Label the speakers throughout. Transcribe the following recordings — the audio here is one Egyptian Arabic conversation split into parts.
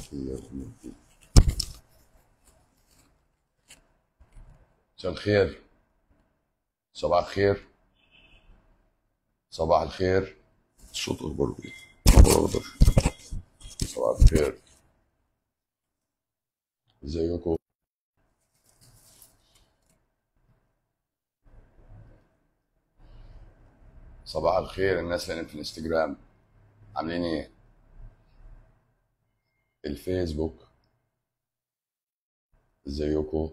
Speaker 1: مساء الخير صباح الخير صباح الخير الصوت اخباره ايه؟ أخباره صباح الخير ازيكم صباح الخير الناس اللي في الانستجرام عاملين ايه؟ الفيسبوك ازيكم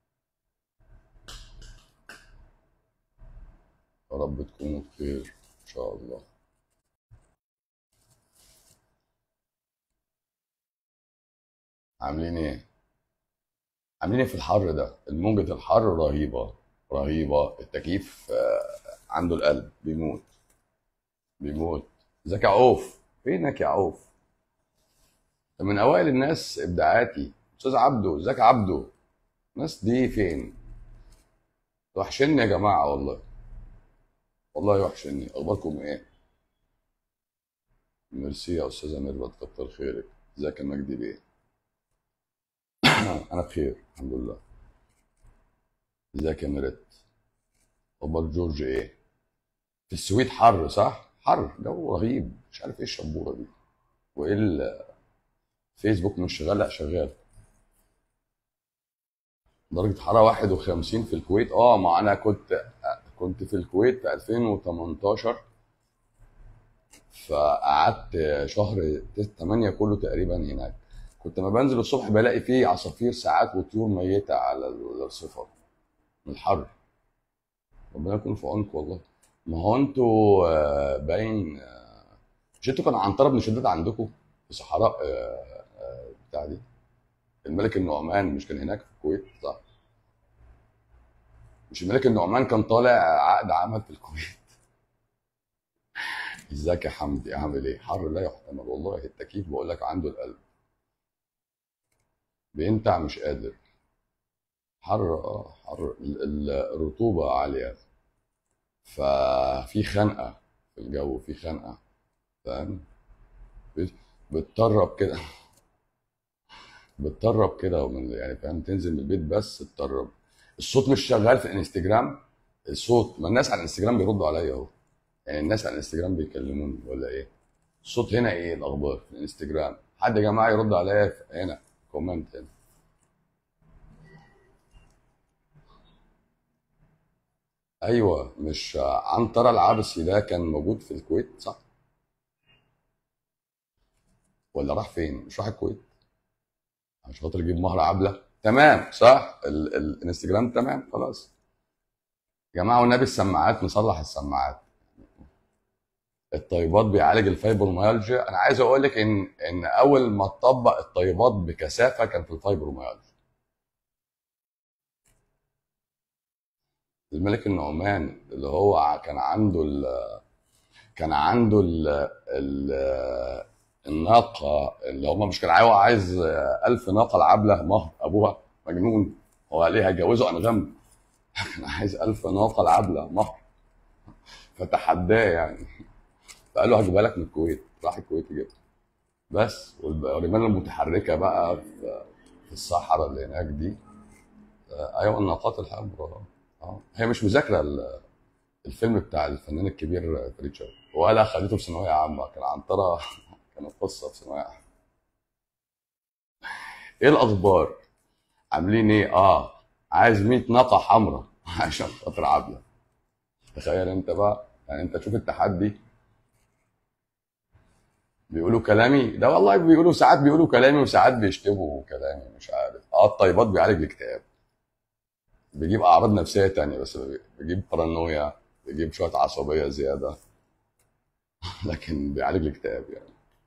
Speaker 1: يا رب تكونوا بخير ان شاء الله عاملين ايه؟ عاملين ايه في الحر ده؟ الموجة الحر رهيبة رهيبة التكييف آه، عنده القلب بيموت بيموت ازيك يا عوف فينك يا عوف ده من اوائل الناس ابداعاتي استاذ عبده ازيك يا عبده الناس دي فين وحشني يا جماعه والله والله وحشني اخباركم ايه ميرسي يا استاذه ميرفت كتر خيرك ازيك يا مجدي بيه انا بخير الحمد لله ازيك يا ميرت اخبار جورج ايه في السويد حر صح حر جو رهيب مش عارف ايه الشبوره دي وايه الفيسبوك مش شغال لا شغال درجة حرارة 51 في الكويت اه ما انا كنت كنت في الكويت في 2018 فقعدت شهر 8 كله تقريبا هناك كنت ما بنزل الصبح بلاقي فيه عصافير ساعات وطيور ميتة على الرصيفة من الحر ربنا يكون في عونكم والله ما هو انتوا آه، باين آه، مش انتوا كان عنترة بن شداد عندكم في صحراء آه، آه، بتاع دي الملك النعمان مش كان هناك في الكويت صح مش الملك النعمان كان طالع عقد عمل في الكويت ازيك يا حمدي عامل ايه حر لا يحتمل والله التكييف بقول لك عنده القلب بينتع مش قادر حر اه حر ال- ال- الرطوبة عالية ففي خنقة في الجو في خنقة فاهم بت- بتطرب كده بتطرب كده ومن يعني فاهم تنزل من البيت بس تطرب الصوت مش شغال في الانستجرام الصوت ما الناس على الانستجرام بيردوا عليا اهو يعني الناس على الانستجرام بيكلموني ولا ايه الصوت هنا ايه الاخبار في الانستجرام حد يا جماعه يرد عليا في- هنا كومنت هنا ايوه مش عنترة العبسي ده كان موجود في الكويت صح ولا راح فين مش راح الكويت عشان خاطر يجيب مهر عبله تمام صح ال ال الانستجرام تمام خلاص يا جماعه والنبي السماعات نصلح السماعات الطيبات بيعالج الفايبروميالجيا انا عايز اقول لك ان ان اول ما اتطبق الطيبات بكثافه كان في الفايبروميالجيا الملك النعمان اللي هو كان عنده ال كان عنده ال ال الناقه اللي هم مش كان عايز عايز ألف ناقه العبله مهر ابوها مجنون هو ليه هيجوزه انغام كان عايز ألف ناقه العبله مهر فتحداه يعني فقال له هجيبها لك من الكويت راح الكويت يجيبها بس والرمال المتحركه بقى في في الصحراء اللي هناك دي آه، ايوه الناقات الحمراء اه هي مش مذاكره ال- الفيلم بتاع الفنان الكبير فريد شوقي ولا خدته في ثانويه عامه كان عنتره كانت قصه في ثانويه عامه ايه الاخبار عاملين ايه اه عايز 100 ناقه حمراء عشان خاطر عبله تخيل انت بقى يعني انت تشوف التحدي بيقولوا كلامي ده والله بيقولوا ساعات بيقولوا كلامي وساعات بيشتموا كلامي مش عارف اه الطيبات بيعالج الاكتئاب بيجيب اعراض نفسيه تانية بس بيجيب بارانويا بيجيب شويه عصبيه زياده لكن بيعالج الاكتئاب يعني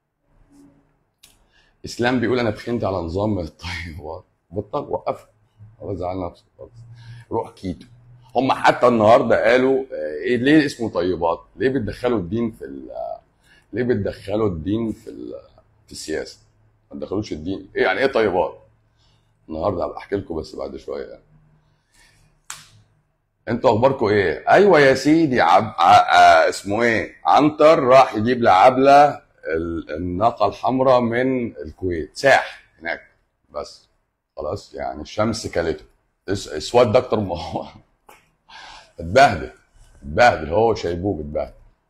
Speaker 1: اسلام بيقول انا تخنت على نظام الطيبات بطل وقف هو زعل نفسه خالص روح كيتو هم حتى النهارده قالوا آه، ايه ليه اسمه طيبات ليه بتدخلوا الدين في ال... ليه بتدخلوا الدين في ال... في السياسه ما تدخلوش الدين ايه يعني ايه طيبات النهارده هبقى احكي لكم بس بعد شويه يعني. انتوا اخباركم ايه ايوه يا سيدي عب... ع... ع... اسمه ايه عنتر راح يجيب لعبله ال- الناقه الحمراء من الكويت ساح هناك بس خلاص يعني الشمس كلته اس- اسود ده اكتر ما هو اتبهدل اتبهدل هو شيبوب اتبهدل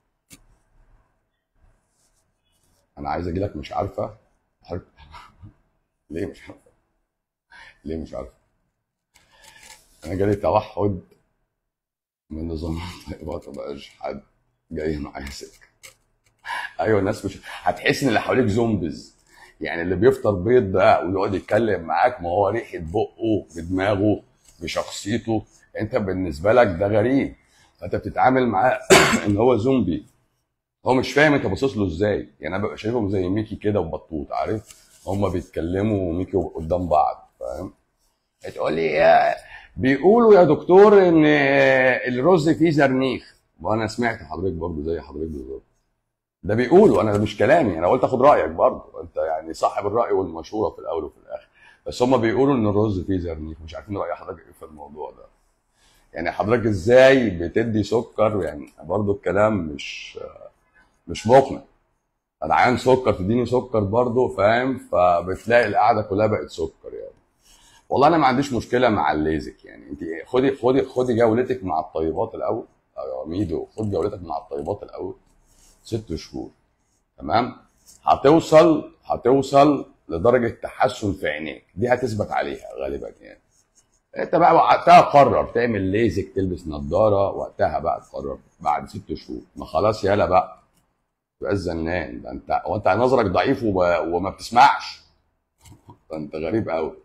Speaker 1: انا عايز اجي لك مش عارفه حضرتك- ليه مش عارفه ليه مش عارفه انا جالي توحد من نظام الطيبات مبقاش حد جاي معايا سكه ايوه الناس مش هتحس ان اللي حواليك زومبيز يعني اللي بيفطر بيض ده ويقعد يتكلم معاك ما هو ريحه بقه بدماغه بشخصيته انت بالنسبه لك ده غريب فانت بتتعامل معاه ان هو زومبي هو مش فاهم انت باصص له ازاي يعني انا ببقى شايفهم زي ميكي كده وبطوط عارف هما بيتكلموا وميكي قدام بعض فاهم تقول لي يا- بيقولوا يا دكتور ان الرز فيه زرنيخ وانا سمعت حضرتك برضو زي حضرتك بالظبط ده بيقولوا انا ده مش كلامي انا قلت اخد رايك برضو انت يعني صاحب الراي والمشوره في الاول وفي الاخر بس هم بيقولوا ان الرز فيه زرنيخ مش عارفين راي حضرتك ايه في الموضوع ده يعني حضرتك ازاي بتدي سكر يعني برضو الكلام مش مش مقنع انا عيان سكر تديني سكر برضو فاهم فبتلاقي القعده كلها بقت سكر يعني والله انا ما عنديش مشكله مع الليزك يعني انت خدي خدي خدي جولتك مع الطيبات الاول يا ميدو خد جولتك مع الطيبات الاول ست شهور تمام هتوصل هتوصل لدرجه تحسن في عينيك دي هتثبت عليها غالبا يعني انت بقى وقتها قرر تعمل ليزك تلبس نظاره وقتها بقى تقرر بعد ست شهور ما خلاص يالا بقى تبقى الزنان ده انت وانت نظرك ضعيف وما, وما بتسمعش ده انت غريب قوي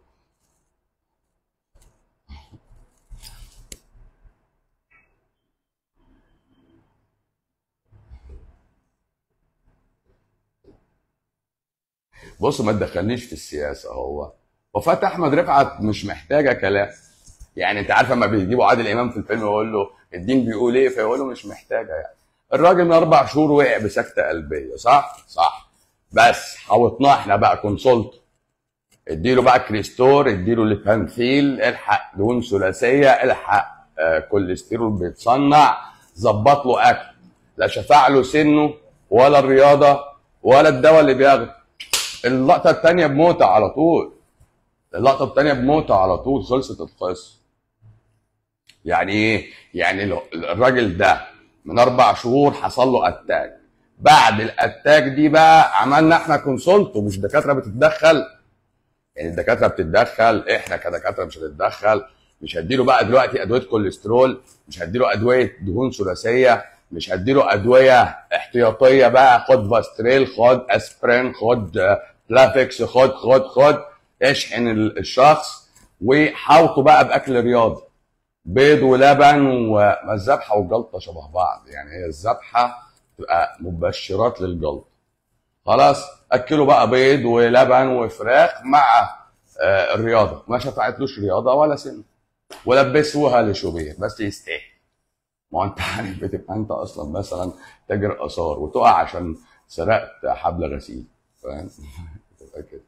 Speaker 1: بص ما تدخلنيش في السياسه هو وفاة احمد رفعت مش محتاجه كلام يعني انت عارف لما بيجيبوا عادل امام في الفيلم يقول له الدين بيقول ايه فيقول له مش محتاجه يعني الراجل من اربع شهور وقع بسكته قلبيه صح؟ صح بس حوطناه احنا بقى كونسولت اديله بقى كريستور اديله ليبانثيل الحق دهون ثلاثيه الحق آه كوليسترول بيتصنع ظبط له اكل لا شفع له سنه ولا الرياضه ولا الدواء اللي بياخده اللقطه الثانيه بموته على طول اللقطه الثانيه بموته على طول خلصت القصه يعني ايه يعني ال- الراجل ده من اربع شهور حصل له اتاك بعد الاتاك دي بقى عملنا احنا كونسولت ومش دكاتره بتتدخل يعني الدكاتره بتتدخل احنا كدكاتره مش هنتدخل مش هديله بقى دلوقتي ادويه كوليسترول مش هديله ادويه دهون ثلاثيه مش هديله ادويه احتياطيه بقى خد فاستريل خد اسبرين خد آه، بلافيكس خد خد خد اشحن ال- الشخص وحاوطه بقى باكل رياضي بيض ولبن وما الذبحه والجلطه شبه بعض يعني هي الذبحه تبقى مبشرات للجلطه خلاص اكله بقى بيض ولبن وفراخ مع آه، الرياضه ما شفعتلوش رياضه ولا سن ولبسوها لشوبير بس يستاهل ما هو انت عارف بتبقى انت اصلا مثلا تاجر اثار وتقع عشان سرقت حبل غسيل فاهم تبقى كده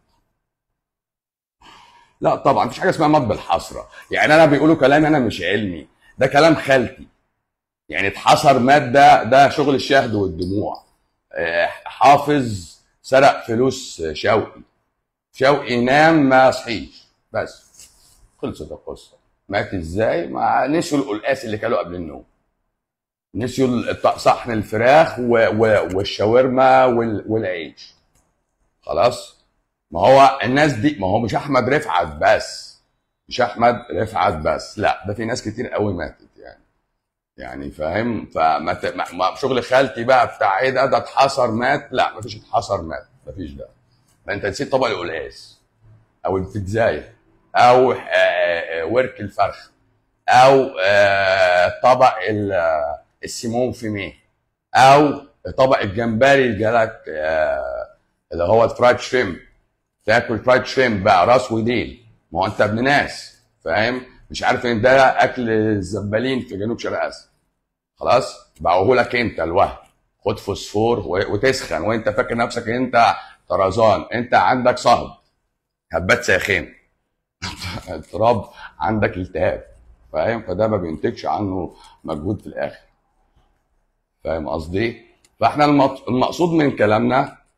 Speaker 1: لا طبعا مفيش حاجه اسمها مات بالحسره يعني انا بيقولوا كلام انا مش علمي ده كلام خالتي يعني اتحصر مات ده ده شغل الشهد والدموع آه، حافظ سرق فلوس شوقي شوقي نام ما صحيش بس خلصت القصه مات ازاي ما نسيوا القلقاس اللي كانوا قبل النوم نسيوا الط- صحن الفراخ و... و... والشاورما وال... والعيش خلاص ما هو الناس دي ما هو مش احمد رفعت بس مش احمد رفعت بس لا ده في ناس كتير قوي ماتت يعني يعني فاهم فما ت... ما... ما شغل خالتي بقى بتاع ايه ده ده اتحصر مات لا مفيش اتحصر مات مفيش ده ما انت نسيت طبق القلقاس او البيتزايه او آه، آه، ورك الفرخ او آه، طبق ال- آه، السيمون فيميه او طبق الجمبري اللي جالك آه، اللي هو الفرايد شريمب تاكل فرايد شريمب بقى راس وديل ما هو انت ابن ناس فاهم مش عارف ان ده اكل الزبالين في جنوب شرق اسيا خلاص باعوه لك انت الوهم خد فوسفور و- وتسخن وانت فاكر نفسك انت طرزان انت عندك صهد هبات ساخن التراب عندك التهاب فاهم فده ما بينتجش عنه مجهود في الاخر فاهم قصدي فاحنا المط- المقصود من كلامنا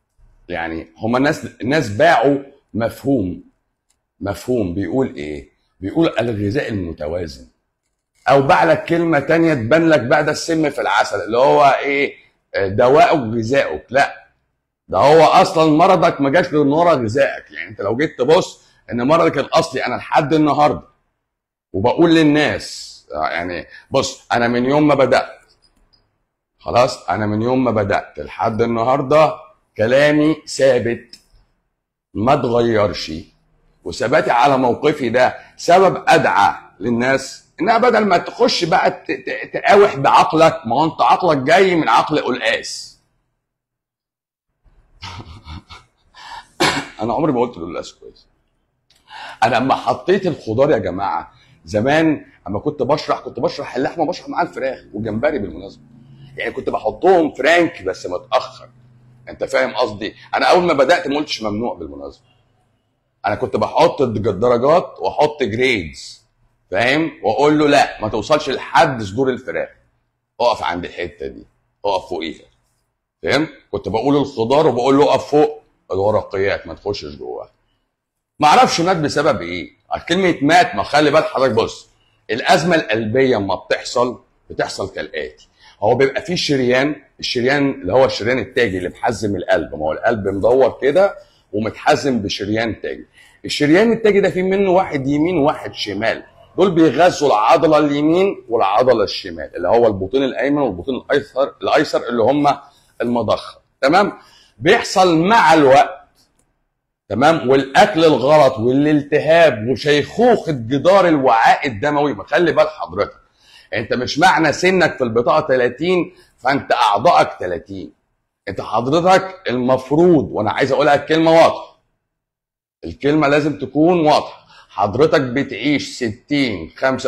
Speaker 1: يعني هما الناس الناس باعوا مفهوم مفهوم بيقول ايه بيقول الغذاء المتوازن او باع لك كلمه تانية تبان لك بقى ده السم في العسل اللي هو ايه دواءك غذائك لا ده هو اصلا مرضك ما جاش من ورا غذائك يعني انت لو جيت تبص ان مرضك الاصلي انا لحد النهارده وبقول للناس يعني بص انا من يوم ما بدات خلاص انا من يوم ما بدات لحد النهارده كلامي ثابت ما اتغيرش وثباتي على موقفي ده سبب ادعى للناس انها بدل ما تخش بقى ت- ت- تقاوح بعقلك ما هو انت عقلك جاي من عقل قلقاس انا عمري ما قلت القلقاس كويس انا اما حطيت الخضار يا جماعه زمان اما كنت بشرح كنت بشرح اللحمه بشرح معاها الفراخ والجمبري بالمناسبه يعني كنت بحطهم فرانك بس متاخر انت فاهم قصدي انا اول ما بدات ما قلتش ممنوع بالمناسبه انا كنت بحط درجات واحط جريدز فاهم واقول له لا ما توصلش لحد صدور الفراخ اقف عند الحته دي اقف فوقيها فاهم كنت بقول الخضار وبقول له اقف فوق الورقيات ما تخشش جواها ما اعرفش مات بسبب ايه كلمه مات ما خلي بال حضرتك بص الازمه القلبيه اما بتحصل بتحصل كالاتي هو بيبقى فيه شريان الشريان اللي هو الشريان التاجي اللي محزم القلب ما هو القلب مدور كده ومتحزم بشريان تاجي الشريان التاجي ده فيه منه واحد يمين وواحد شمال دول بيغذوا العضله اليمين والعضله الشمال اللي هو البطين الايمن والبطين الايسر الايسر اللي هم المضخه تمام بيحصل مع الوقت تمام والاكل الغلط والالتهاب وشيخوخه جدار الوعاء الدموي ما خلي بال حضرتك انت مش معنى سنك في البطاقه 30 فانت اعضائك 30 انت حضرتك المفروض وانا عايز اقولها الكلمه واضحه الكلمه لازم تكون واضحه حضرتك بتعيش 60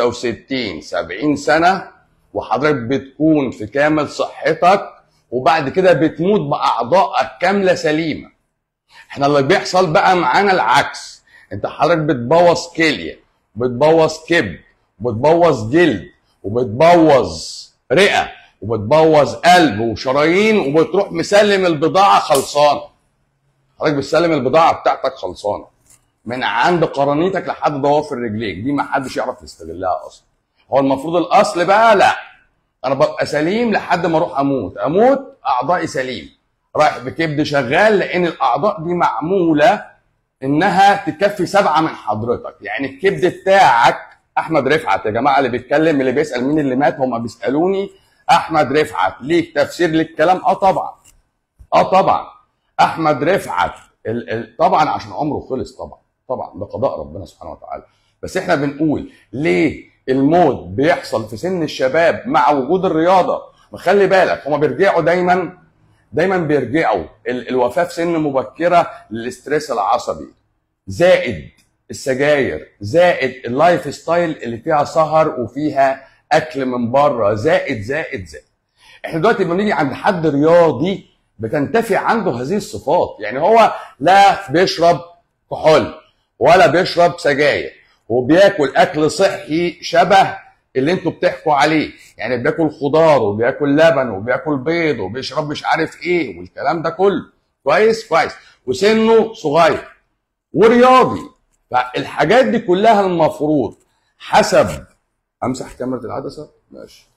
Speaker 1: 65 70 سنه وحضرتك بتكون في كامل صحتك وبعد كده بتموت باعضائك كامله سليمه احنا اللي بيحصل بقى معانا العكس انت حضرتك بتبوظ كليه بتبوظ كبد وبتبوظ جلد وبتبوظ رئه وبتبوظ قلب وشرايين وبتروح مسلم البضاعه خلصانه حضرتك بتسلم البضاعه بتاعتك خلصانه من عند قرنيتك لحد ضوافر رجليك دي ما حدش يعرف يستغلها اصلا هو المفروض الاصل بقى لا انا ببقى سليم لحد ما اروح اموت اموت اعضائي سليم رايح بكبد شغال لان الاعضاء دي معموله انها تكفي سبعه من حضرتك يعني الكبد بتاعك احمد رفعت يا جماعه اللي بيتكلم اللي بيسال مين اللي مات هم بيسالوني احمد رفعت ليك تفسير للكلام اه طبعا اه طبعا احمد رفعت ال ال طبعا عشان عمره خلص طبعا طبعا ده قضاء ربنا سبحانه وتعالى بس احنا بنقول ليه الموت بيحصل في سن الشباب مع وجود الرياضه وخلي بالك هما بيرجعوا دايما دايما بيرجعوا ال- الوفاه في سن مبكره للاستريس العصبي زائد السجاير زائد اللايف ستايل اللي فيها سهر وفيها اكل من بره زائد زائد زائد احنا دلوقتي لما بنيجي عند حد رياضي بتنتفي عنده هذه الصفات يعني هو لا بيشرب كحول ولا بيشرب سجاير وبياكل اكل صحي شبه اللي انتوا بتحكوا عليه يعني بياكل خضار وبياكل لبن وبياكل بيض وبيشرب مش عارف ايه والكلام ده كله كويس كويس وسنه صغير ورياضي فالحاجات دي كلها المفروض حسب امسح كاميرا العدسه ماشي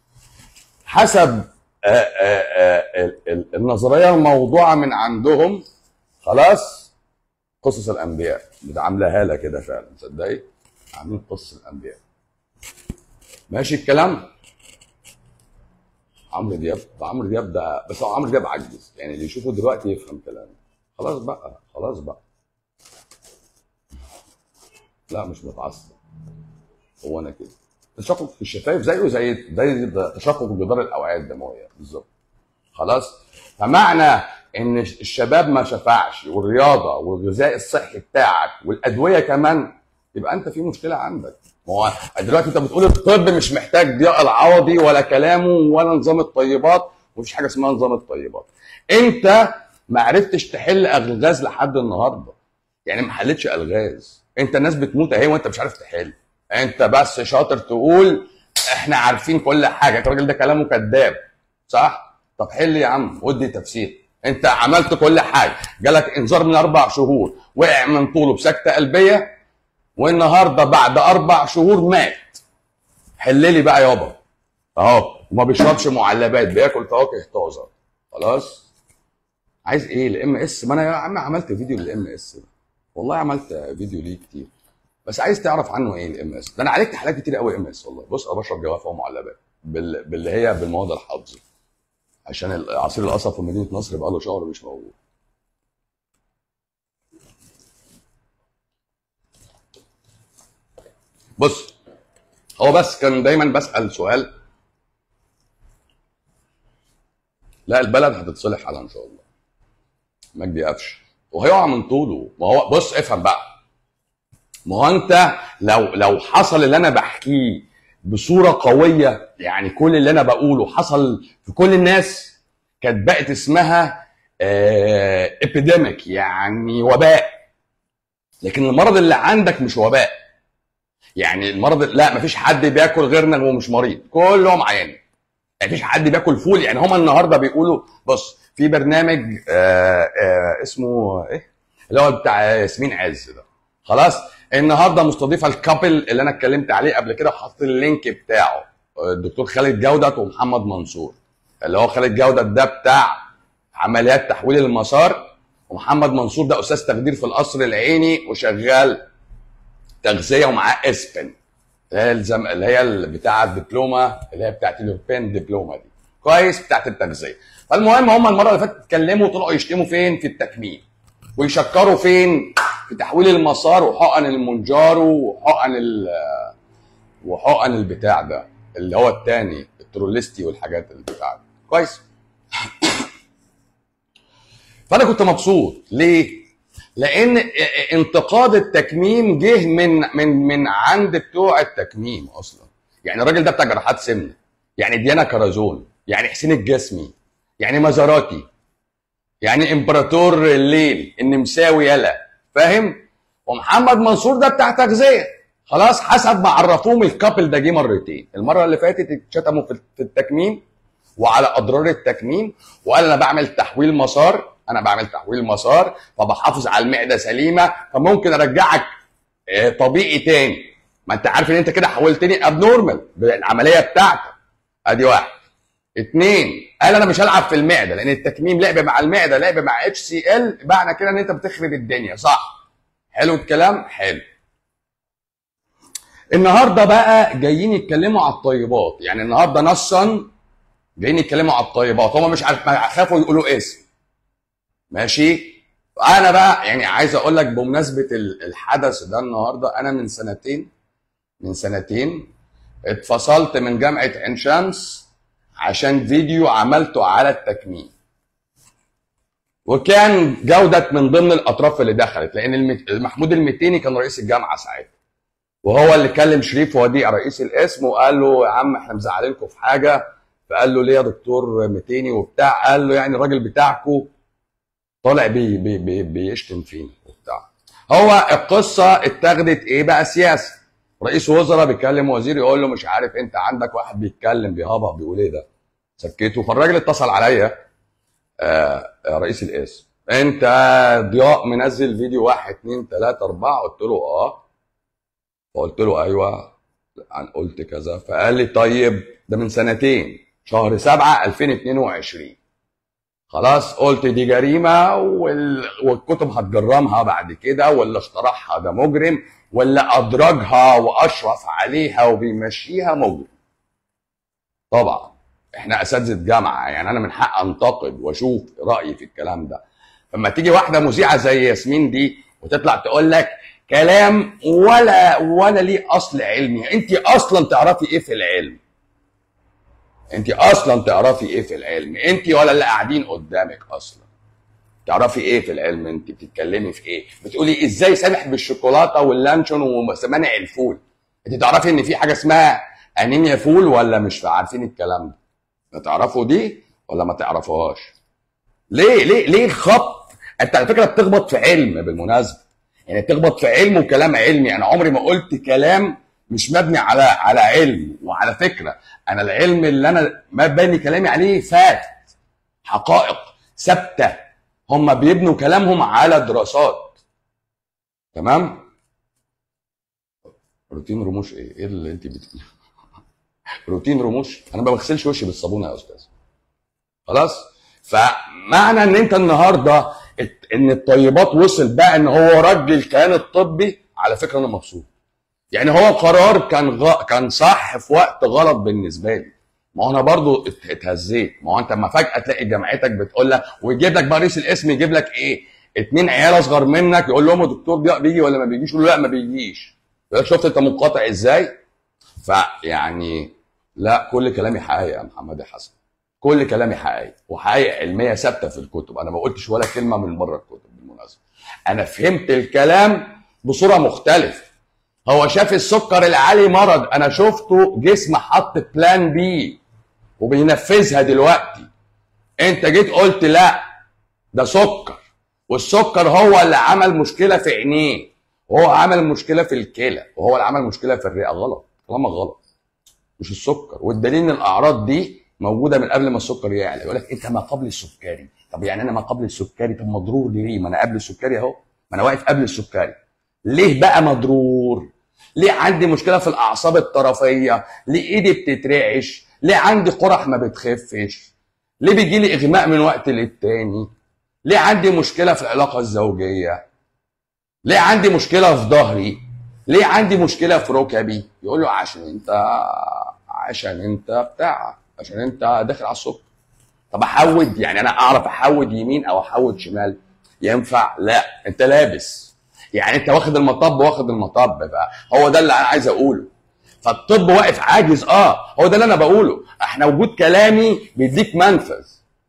Speaker 1: حسب آآ آآ ال- ال- النظريه الموضوعه من عندهم خلاص قصص الانبياء ده عاملاها لها كده فعلا تصدقي عاملين قصص الانبياء ماشي الكلام عمرو دياب ده عمرو دياب ده بس هو عمرو دياب عجز يعني اللي يشوفه دلوقتي يفهم كلامي خلاص بقى خلاص بقى لا مش متعصب هو انا كده تشقق في الشفايف زيه زي زي تشقق جدار الاوعيه الدمويه بالظبط خلاص فمعنى ان الشباب ما شفعش والرياضه والغذاء الصحي بتاعك والادويه كمان يبقى انت في مشكله عندك ما هو دلوقتي انت بتقول الطب مش محتاج ضياء العوضي ولا كلامه ولا نظام الطيبات ومفيش حاجه اسمها نظام الطيبات انت ما عرفتش تحل الغاز لحد النهارده يعني ما حلتش الغاز انت الناس بتموت اهي وانت مش عارف تحل انت بس شاطر تقول احنا عارفين كل حاجه الراجل ده كلامه كذاب صح طب حل يا عم ودي تفسير انت عملت كل حاجه جالك انذار من اربع شهور وقع من طوله بسكته قلبيه والنهارده بعد اربع شهور مات حل لي بقى يابا اهو وما بيشربش معلبات بياكل فواكه طازه خلاص عايز ايه الام اس ما انا يا عم عملت فيديو للام اس ده والله عملت فيديو ليه كتير بس عايز تعرف عنه ايه الام اس ده انا عالجت حالات كتير قوي ام اس والله بص انا بشرب جوافه ومعلبات بال... باللي هي بالمواد الحافظه عشان عصير القصب في مدينه نصر بقى له شهر مش موجود بص هو بس كان دايما بسال سؤال لا البلد هتتصلح على ان شاء الله مجدي قفش وهيقع من طوله ما هو بص افهم بقى ما هو انت لو لو حصل اللي انا بحكيه بصوره قويه يعني كل اللي انا بقوله حصل في كل الناس كانت بقت اسمها ابيديميك يعني وباء لكن المرض اللي عندك مش وباء يعني المرض لا مفيش حد بياكل غيرنا وهو مش مريض كلهم عيان مفيش حد بياكل فول يعني هما النهارده بيقولوا بص في برنامج آآ آآ اسمه ايه اللي هو بتاع ياسمين عز ده خلاص النهارده مستضيفه الكابل اللي انا اتكلمت عليه قبل كده وحطيت اللينك بتاعه الدكتور خالد جودت ومحمد منصور اللي هو خالد جودت ده بتاع عمليات تحويل المسار ومحمد منصور ده استاذ تخدير في القصر العيني وشغال تغذيه ومعاه اسبن اللي هي الزم... اللي هي بتاعه الدبلومه اللي هي بتاعت اليوروبيان دبلومه دي كويس بتاعت التغذيه فالمهم هم المره اللي فاتت اتكلموا طلعوا يشتموا فين في التكميم ويشكروا فين في تحويل المسار وحقن المونجارو وحقن ال وحقن البتاع ده اللي هو الثاني التروليستي والحاجات البتاع ده كويس فانا كنت مبسوط ليه لان انتقاد التكميم جه من من من عند بتوع التكميم اصلا يعني الراجل ده بتاع جراحات سمنه يعني ديانا كرزون يعني حسين الجسمي يعني مزاراتي يعني امبراطور الليل النمساوي يلا فاهم ومحمد منصور ده بتاع تغذيه خلاص حسب ما عرفوهم الكابل ده جه مرتين المره اللي فاتت اتشتموا في التكميم وعلى اضرار التكميم وقال انا بعمل تحويل مسار انا بعمل تحويل مسار فبحافظ على المعده سليمه فممكن ارجعك طبيعي تاني ما انت عارف ان انت كده حولتني ابنورمال بالعمليه بتاعتك ادي واحد اتنين قال انا مش هلعب في المعده لان التكميم لعب مع المعده لعب مع اتش سي ال معنى كده ان انت بتخرب الدنيا صح حلو الكلام حلو النهارده بقى جايين يتكلموا على الطيبات يعني النهارده نصا جايين يتكلموا على الطيبات هم مش عارف خافوا يقولوا اسم ماشي انا بقى يعني عايز اقول لك بمناسبه الحدث ده النهارده انا من سنتين من سنتين اتفصلت من جامعه عين شمس عشان فيديو عملته على التكميم وكان جودة من ضمن الأطراف اللي دخلت لأن محمود المتيني كان رئيس الجامعة ساعتها وهو اللي كلم شريف وديع رئيس القسم وقال له يا عم احنا مزعلينكم في حاجة فقال له ليه يا دكتور متيني وبتاع قال له يعني الراجل بتاعكم طالع بي بي بي بيشتم فينا وبتاع هو القصة اتاخدت ايه بقى سياسة رئيس وزراء بيكلم وزير يقول له مش عارف انت عندك واحد بيتكلم بيهبط بيقول ايه ده سكته فالراجل اتصل عليا آه رئيس القسم انت ضياء منزل فيديو واحد اتنين تلاته اربعه قلت له اه فقلت له ايوه قلت كذا فقال لي طيب ده من سنتين شهر سبعة 2022 خلاص قلت دي جريمة وال... والكتب هتجرمها بعد كده واللي اخترعها ده مجرم واللي أدرجها وأشرف عليها وبيمشيها مجرم طبعا احنا اساتذه جامعه يعني انا من حق انتقد واشوف رايي في الكلام ده فلما تيجي واحده مذيعه زي ياسمين دي وتطلع تقول لك كلام ولا ولا ليه اصل علمي انت اصلا تعرفي ايه في العلم انت اصلا تعرفي ايه في العلم انت ولا اللي قاعدين قدامك اصلا تعرفي ايه في العلم انت بتتكلمي في ايه بتقولي ازاي سامح بالشوكولاته واللانشون ومانع الفول انت تعرفي ان في حاجه اسمها انيميا فول ولا مش عارفين الكلام ده تعرفوا دي ولا ما تعرفوهاش ليه ليه ليه الخط انت على فكره بتخبط في علم بالمناسبه يعني بتخبط في علم وكلام علمي انا عمري ما قلت كلام مش مبني على على علم وعلى فكره انا العلم اللي انا مبني كلامي عليه فات حقائق ثابته هم بيبنوا كلامهم على دراسات تمام روتين رموش ايه ايه اللي انت بتقوليه روتين رموش انا ما بغسلش وشي بالصابونه يا استاذ خلاص فمعنى ان انت النهارده الت- ان الطيبات وصل بقى ان هو رد الكيان الطبي على فكره انا مبسوط يعني هو قرار كان غ... كان صح في وقت غلط بالنسبه لي ما هو انا برضو ات- اتهزيت ما هو انت لما فجاه تلاقي جامعتك بتقول لك ويجيب لك بقى رئيس القسم يجيب لك ايه اتنين عيال اصغر منك يقول لهم الدكتور بي- بيجي ولا ما بيجيش يقول له لا ما بيجيش يقول لك شفت انت منقطع ازاي فيعني لا كل كلامي حقيقي يا محمد يا حسن كل كلامي حقيقي وحقائق علميه ثابته في الكتب انا ما قلتش ولا كلمه من بره الكتب بالمناسبه انا فهمت الكلام بصوره مختلفه هو شاف السكر العالي مرض انا شفته جسم حط بلان بي وبينفذها دلوقتي انت جيت قلت لا ده سكر والسكر هو اللي عمل مشكله في عينيه وهو عمل مشكله في الكلى وهو اللي عمل مشكله في الرئه غلط كلامك غلط مش السكر والدليل ان الاعراض دي موجوده من قبل ما السكر يعلى يقول لك انت ما قبل السكري طب يعني انا ما قبل السكري طب مضرور ليه ما انا قبل السكري اهو ما انا واقف قبل السكري ليه بقى مضرور ليه عندي مشكله في الاعصاب الطرفيه ليه ايدي بتترعش ليه عندي قرح ما بتخفش ليه بيجي لي اغماء من وقت للتاني ليه عندي مشكله في العلاقه الزوجيه ليه عندي مشكله في ظهري ليه عندي مشكله في ركبي يقول له عشان انت عشان انت بتاع عشان انت داخل على السكر طب احود يعني انا اعرف احود يمين او احود شمال ينفع لا انت لابس يعني انت واخد المطب واخد المطب بقى هو ده اللي انا عايز اقوله فالطب واقف عاجز اه هو ده اللي انا بقوله احنا وجود كلامي بيديك منفذ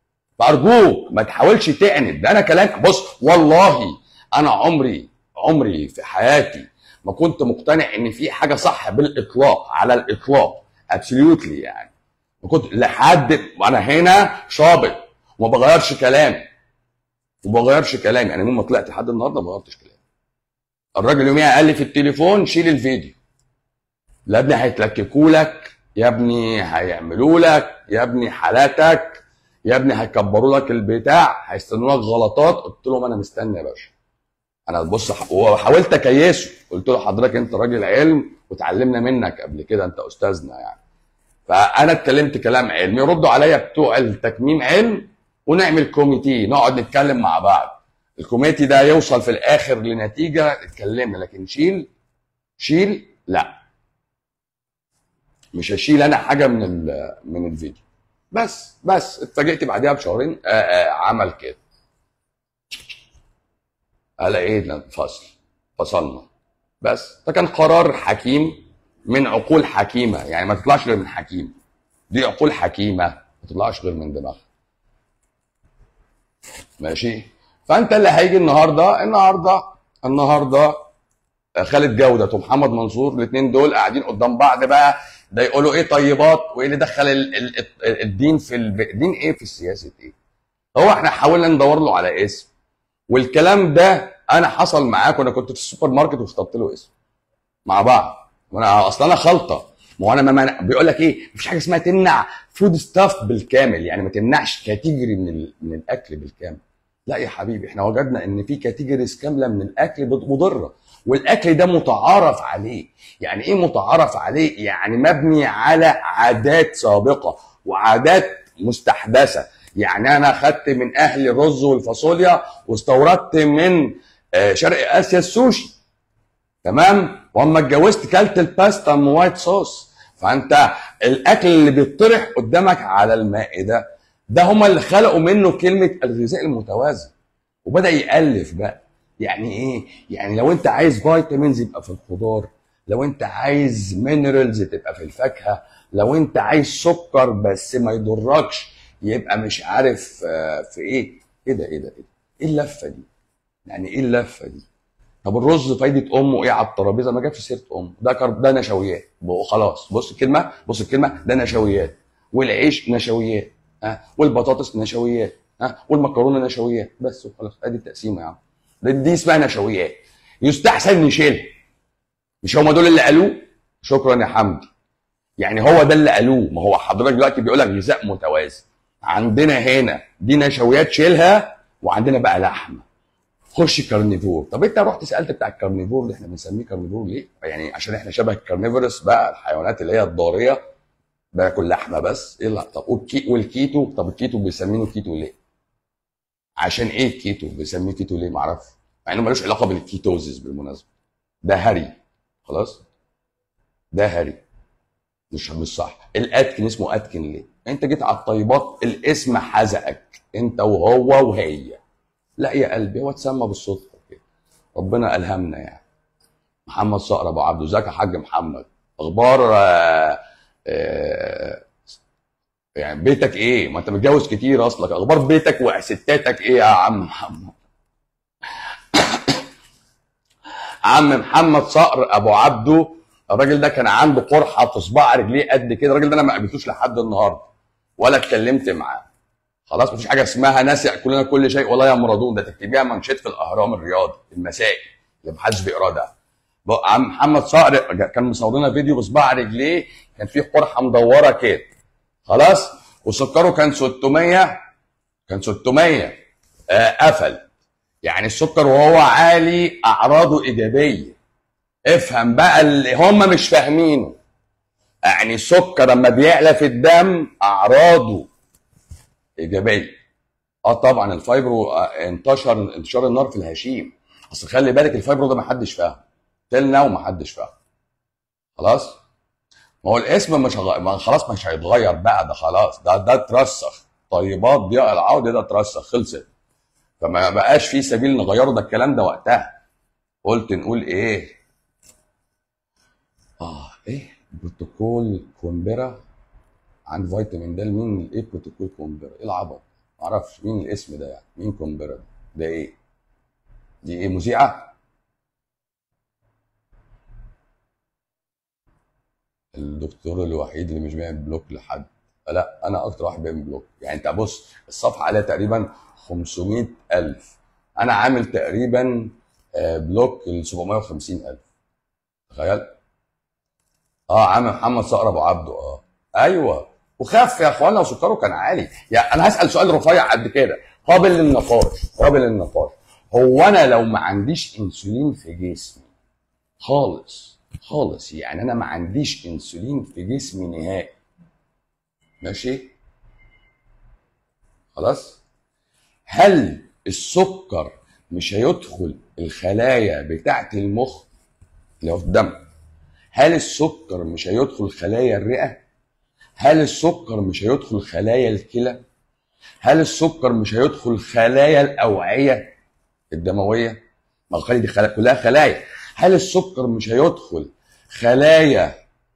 Speaker 1: فارجوك ما تحاولش تعند ده انا كلام بص والله انا عمري عمري في حياتي ما كنت مقتنع ان في حاجه صح بالاطلاق على الاطلاق ابسوليوتلي يعني ما كنت لحد وانا هنا شابط وما بغيرش كلامي وما بغيرش كلامي يعني يوم ما طلعت لحد النهارده ما غيرتش كلامي الراجل يوميها قال لي في التليفون شيل الفيديو لا ابني هيتلككوا لك يا ابني هيعملوا لك يا ابني حالاتك يا ابني هيكبروا لك البتاع هيستنوا لك غلطات قلت لهم انا مستني يا باشا انا بص ح- وحاولت اكيسه قلت له حضرتك انت راجل علم وتعلمنا منك قبل كده انت استاذنا يعني فانا اتكلمت كلام علمي ردوا عليا بتوع التكميم علم ونعمل كوميتي نقعد نتكلم مع بعض الكوميتي ده يوصل في الاخر لنتيجه اتكلمنا لكن شيل شيل لا مش هشيل انا حاجه من ال- من الفيديو بس بس اتفاجئت بعدها بشهرين آآ آآ عمل كده قال ايه ده فصل فصلنا بس ده كان قرار حكيم من عقول حكيمه يعني ما تطلعش غير من حكيم دي عقول حكيمه ما تطلعش غير من دماغها ماشي فانت اللي هيجي النهارده النهارده النهارده خالد جوده ومحمد منصور الاثنين دول قاعدين قدام بعض بقى ده يقولوا ايه طيبات وايه اللي دخل ال- ال- ال- الدين في الب... دين ايه في السياسه ايه هو احنا حاولنا ندور له على اسم والكلام ده انا حصل معاك وانا كنت في السوبر ماركت واخترت له اسم مع بعض وانا اصلا انا خلطه ما هو انا ما منع... بيقول لك ايه مفيش حاجه اسمها تمنع فود ستاف بالكامل يعني ما تمنعش كاتيجوري من ال... من الاكل بالكامل لا يا حبيبي احنا وجدنا ان في كاتيجوريز كامله من الاكل بت- مضره والاكل ده متعارف عليه يعني ايه متعارف عليه يعني مبني على عادات سابقه وعادات مستحدثه يعني انا خدت من اهل الرز والفاصوليا واستوردت من آه، شرق اسيا السوشي تمام واما اتجوزت كلت الباستا ام وايت صوص فانت الاكل اللي بيطرح قدامك على المائده ده هما اللي خلقوا منه كلمه الغذاء المتوازن وبدا يالف بقى يعني ايه يعني لو انت عايز فيتامينز يبقى في الخضار لو انت عايز مينرالز تبقى في الفاكهه لو انت عايز سكر بس ما يضركش يبقى مش عارف آه، في ايه ايه ده ايه ده ايه ده ايه اللفه دي يعني ايه اللفه دي طب الرز فايده امه ايه على الترابيزه ما جابش سيره امه ده كرب ده نشويات خلاص بص الكلمه بص الكلمه ده نشويات والعيش نشويات ها والبطاطس نشويات ها والمكرونه نشويات بس وخلاص ادي التقسيمه يا عم دي, دي اسمها نشويات يستحسن نشيلها مش هم دول اللي قالوه شكرا يا حمدي يعني هو ده اللي قالوه ما هو حضرتك دلوقتي بيقول لك غذاء متوازن عندنا هنا دي نشويات شيلها وعندنا بقى لحمه خش كارنيفور طب انت رحت سالت بتاع الكارنيفور اللي احنا بنسميه كارنيفور ليه يعني عشان احنا شبه الكارنيفورس بقى الحيوانات اللي هي الضاريه باكل لحمه بس ايه لا طب والكي والكيتو طب الكيتو بيسمينه كيتو ليه عشان ايه الكيتو بيسميه كيتو ليه معرفش مع انه ملوش علاقه بالكيتوزيس بالمناسبه ده هري خلاص ده هري مش مش صح الاتكن اسمه اتكن ليه انت جيت على الطيبات الاسم حزقك انت وهو وهي لا يا قلبي هو اتسمى بالصدفه كده ربنا الهمنا يعني محمد صقر ابو عبده ازيك يا حاج محمد اخبار آه آه يعني بيتك ايه ما انت متجوز كتير اصلك اخبار بيتك وستاتك ايه يا عم محمد عم محمد صقر ابو عبده الراجل ده كان عنده قرحه في صباع رجليه قد كده الراجل ده انا ما قابلتوش لحد النهارده ولا اتكلمت معاه خلاص مفيش حاجه اسمها ناس ياكلون كل شيء ولا يمرضون ده تكتبيها منشط في الاهرام الرياضي المسائي اللي محدش بيقراه ده بقى عم محمد صقر كان مصورنا فيديو بصباع رجليه كان فيه قرحه مدوره كده خلاص وسكره كان 600 كان 600 آه قفل يعني السكر وهو عالي اعراضه ايجابيه افهم بقى اللي هم مش فاهمينه يعني السكر لما بيعلى في الدم اعراضه ايجابيه اه طبعا الفايبرو آه، انتشر انتشار النار في الهشيم اصل خلي بالك الفايبرو ده ما حدش فاهم تلنا وما حدش فاهم خلاص ما هو الاسم مش هغ... ما خلاص مش هيتغير بقى ده خلاص ده ده اترسخ طيبات ضياء العود ده اترسخ خلصت فما بقاش في سبيل نغيره ده الكلام ده وقتها قلت نقول ايه اه ايه بروتوكول كومبرا عن فيتامين د مين ايه بروتوكول كومبرا ايه العبط معرفش مين الاسم ده يعني مين كومبرا ده ده ايه دي ايه مذيعه الدكتور الوحيد اللي مش بيعمل بلوك لحد لا انا اكتر واحد بيعمل بلوك يعني انت بص الصفحه عليها تقريبا 500 الف انا عامل تقريبا آه، بلوك ل 750 الف تخيل اه عامل محمد صقر ابو عبده اه ايوه وخف يا اخوانا وسكره كان عالي يعني انا هسال سؤال رفيع قد كده قابل للنقاش قابل للنقاش هو انا لو ما عنديش انسولين في جسمي خالص خالص يعني انا ما عنديش انسولين في جسمي نهائي ماشي خلاص هل السكر مش هيدخل الخلايا بتاعه المخ اللي هو في الدم هل السكر مش هيدخل خلايا الرئه هل السكر مش هيدخل خلايا الكلى هل السكر مش هيدخل خلايا الاوعيه الدمويه ما الخلايا دي خلايا كلها خلايا هل السكر مش هيدخل خلايا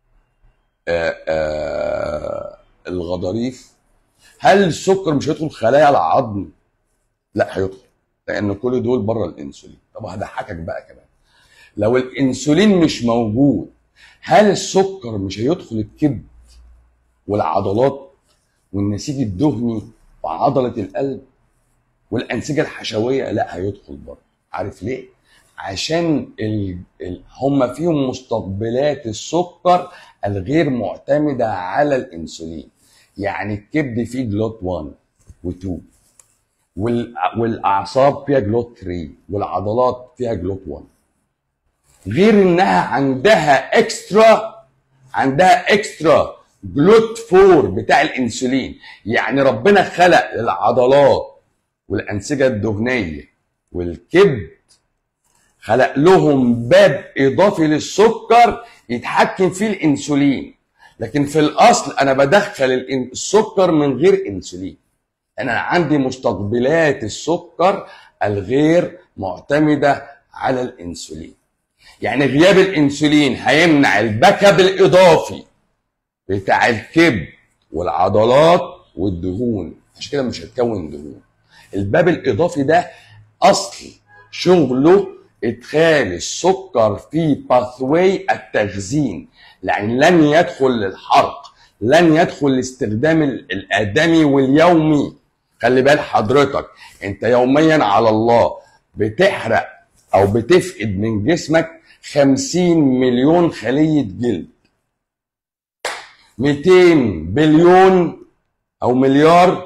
Speaker 1: آه، آه، الغضاريف هل السكر مش هيدخل خلايا العظم لا هيدخل لان كل دول بره الانسولين طب هضحكك بقى كمان لو الانسولين مش موجود هل السكر مش هيدخل الكبد والعضلات والنسيج الدهني وعضله القلب والانسجه الحشويه لا هيدخل برضه عارف ليه عشان ال... ال... هم فيهم مستقبلات السكر الغير معتمده على الانسولين يعني الكبد فيه جلوت 1 و2 وال... والاعصاب فيها جلوت 3 والعضلات فيها جلوت 1 غير انها عندها اكسترا عندها اكسترا جلوت 4 بتاع الانسولين يعني ربنا خلق العضلات والانسجه الدهنيه والكبد خلق لهم باب اضافي للسكر يتحكم فيه الانسولين لكن في الاصل انا بدخل الإن- السكر من غير انسولين انا عندي مستقبلات السكر الغير معتمده على الانسولين يعني غياب الانسولين هيمنع الباك اب الاضافي بتاع الكبد والعضلات والدهون عشان كده مش هتكون دهون الباب الاضافي ده اصل شغله ادخال السكر في باثواي التخزين يعني لن يدخل للحرق لن يدخل لاستخدام ال- الادمي واليومي خلي بال حضرتك انت يوميا على الله بتحرق او بتفقد من جسمك 50 مليون خلية جلد 200 بليون او مليار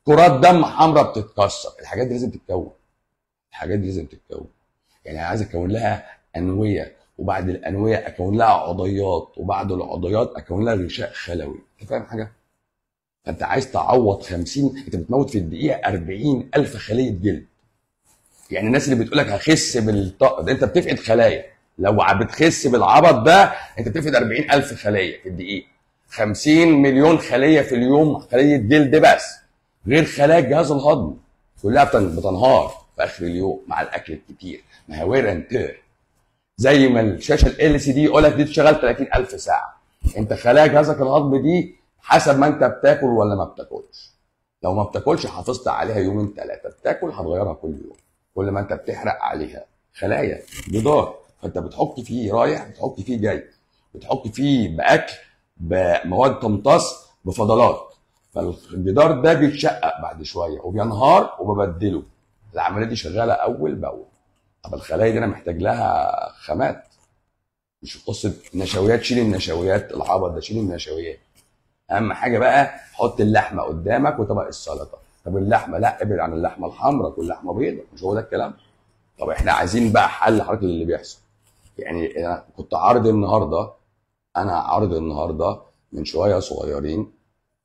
Speaker 1: كرات دم حمراء بتتكسر الحاجات دي لازم تتكون الحاجات دي لازم تتكون يعني انا عايز اكون لها انويه وبعد الانويه اكون لها عضيات وبعد العضيات اكون لها غشاء خلوي انت فاهم حاجه فانت عايز تعوض 50 انت بتموت في الدقيقه 40 الف خليه جلد يعني الناس اللي بتقول لك هخس بالطاقه ده انت بتفقد خلايا لو بتخس بالعبط ده انت بتفقد 40 الف خليه في الدقيقه 50 مليون خليه في اليوم خليه جلد بس غير خلايا الجهاز الهضمي كلها بتن- بتنهار في اخر اليوم مع الاكل الكتير ما هي وير اند تير زي ما الشاشه ال سي دي يقول لك دي تشتغل 30000 ساعه انت خلايا جهازك الهضمي دي حسب ما انت بتاكل ولا ما بتاكلش لو ما بتاكلش حافظت عليها يومين ثلاثه بتاكل هتغيرها كل يوم كل ما انت بتحرق عليها خلايا جدار فانت بتحك فيه رايح بتحك فيه جاي بتحك فيه باكل بمواد تمتص بفضلات فالجدار ده بيتشقق بعد شويه وبينهار وببدله العمليه دي شغاله اول باول طب الخلايا دي انا محتاج لها خامات مش قصه نشويات شيل النشويات العبط ده شيل النشويات اهم حاجه بقى حط اللحمه قدامك وطبق السلطه طب اللحمه لا ابعد عن اللحمه الحمراء كل لحمه بيضاء مش هو ده الكلام طب احنا عايزين بقى حل حضرتك للي بيحصل يعني انا كنت عارض النهارده انا عارض النهارده من شويه صغيرين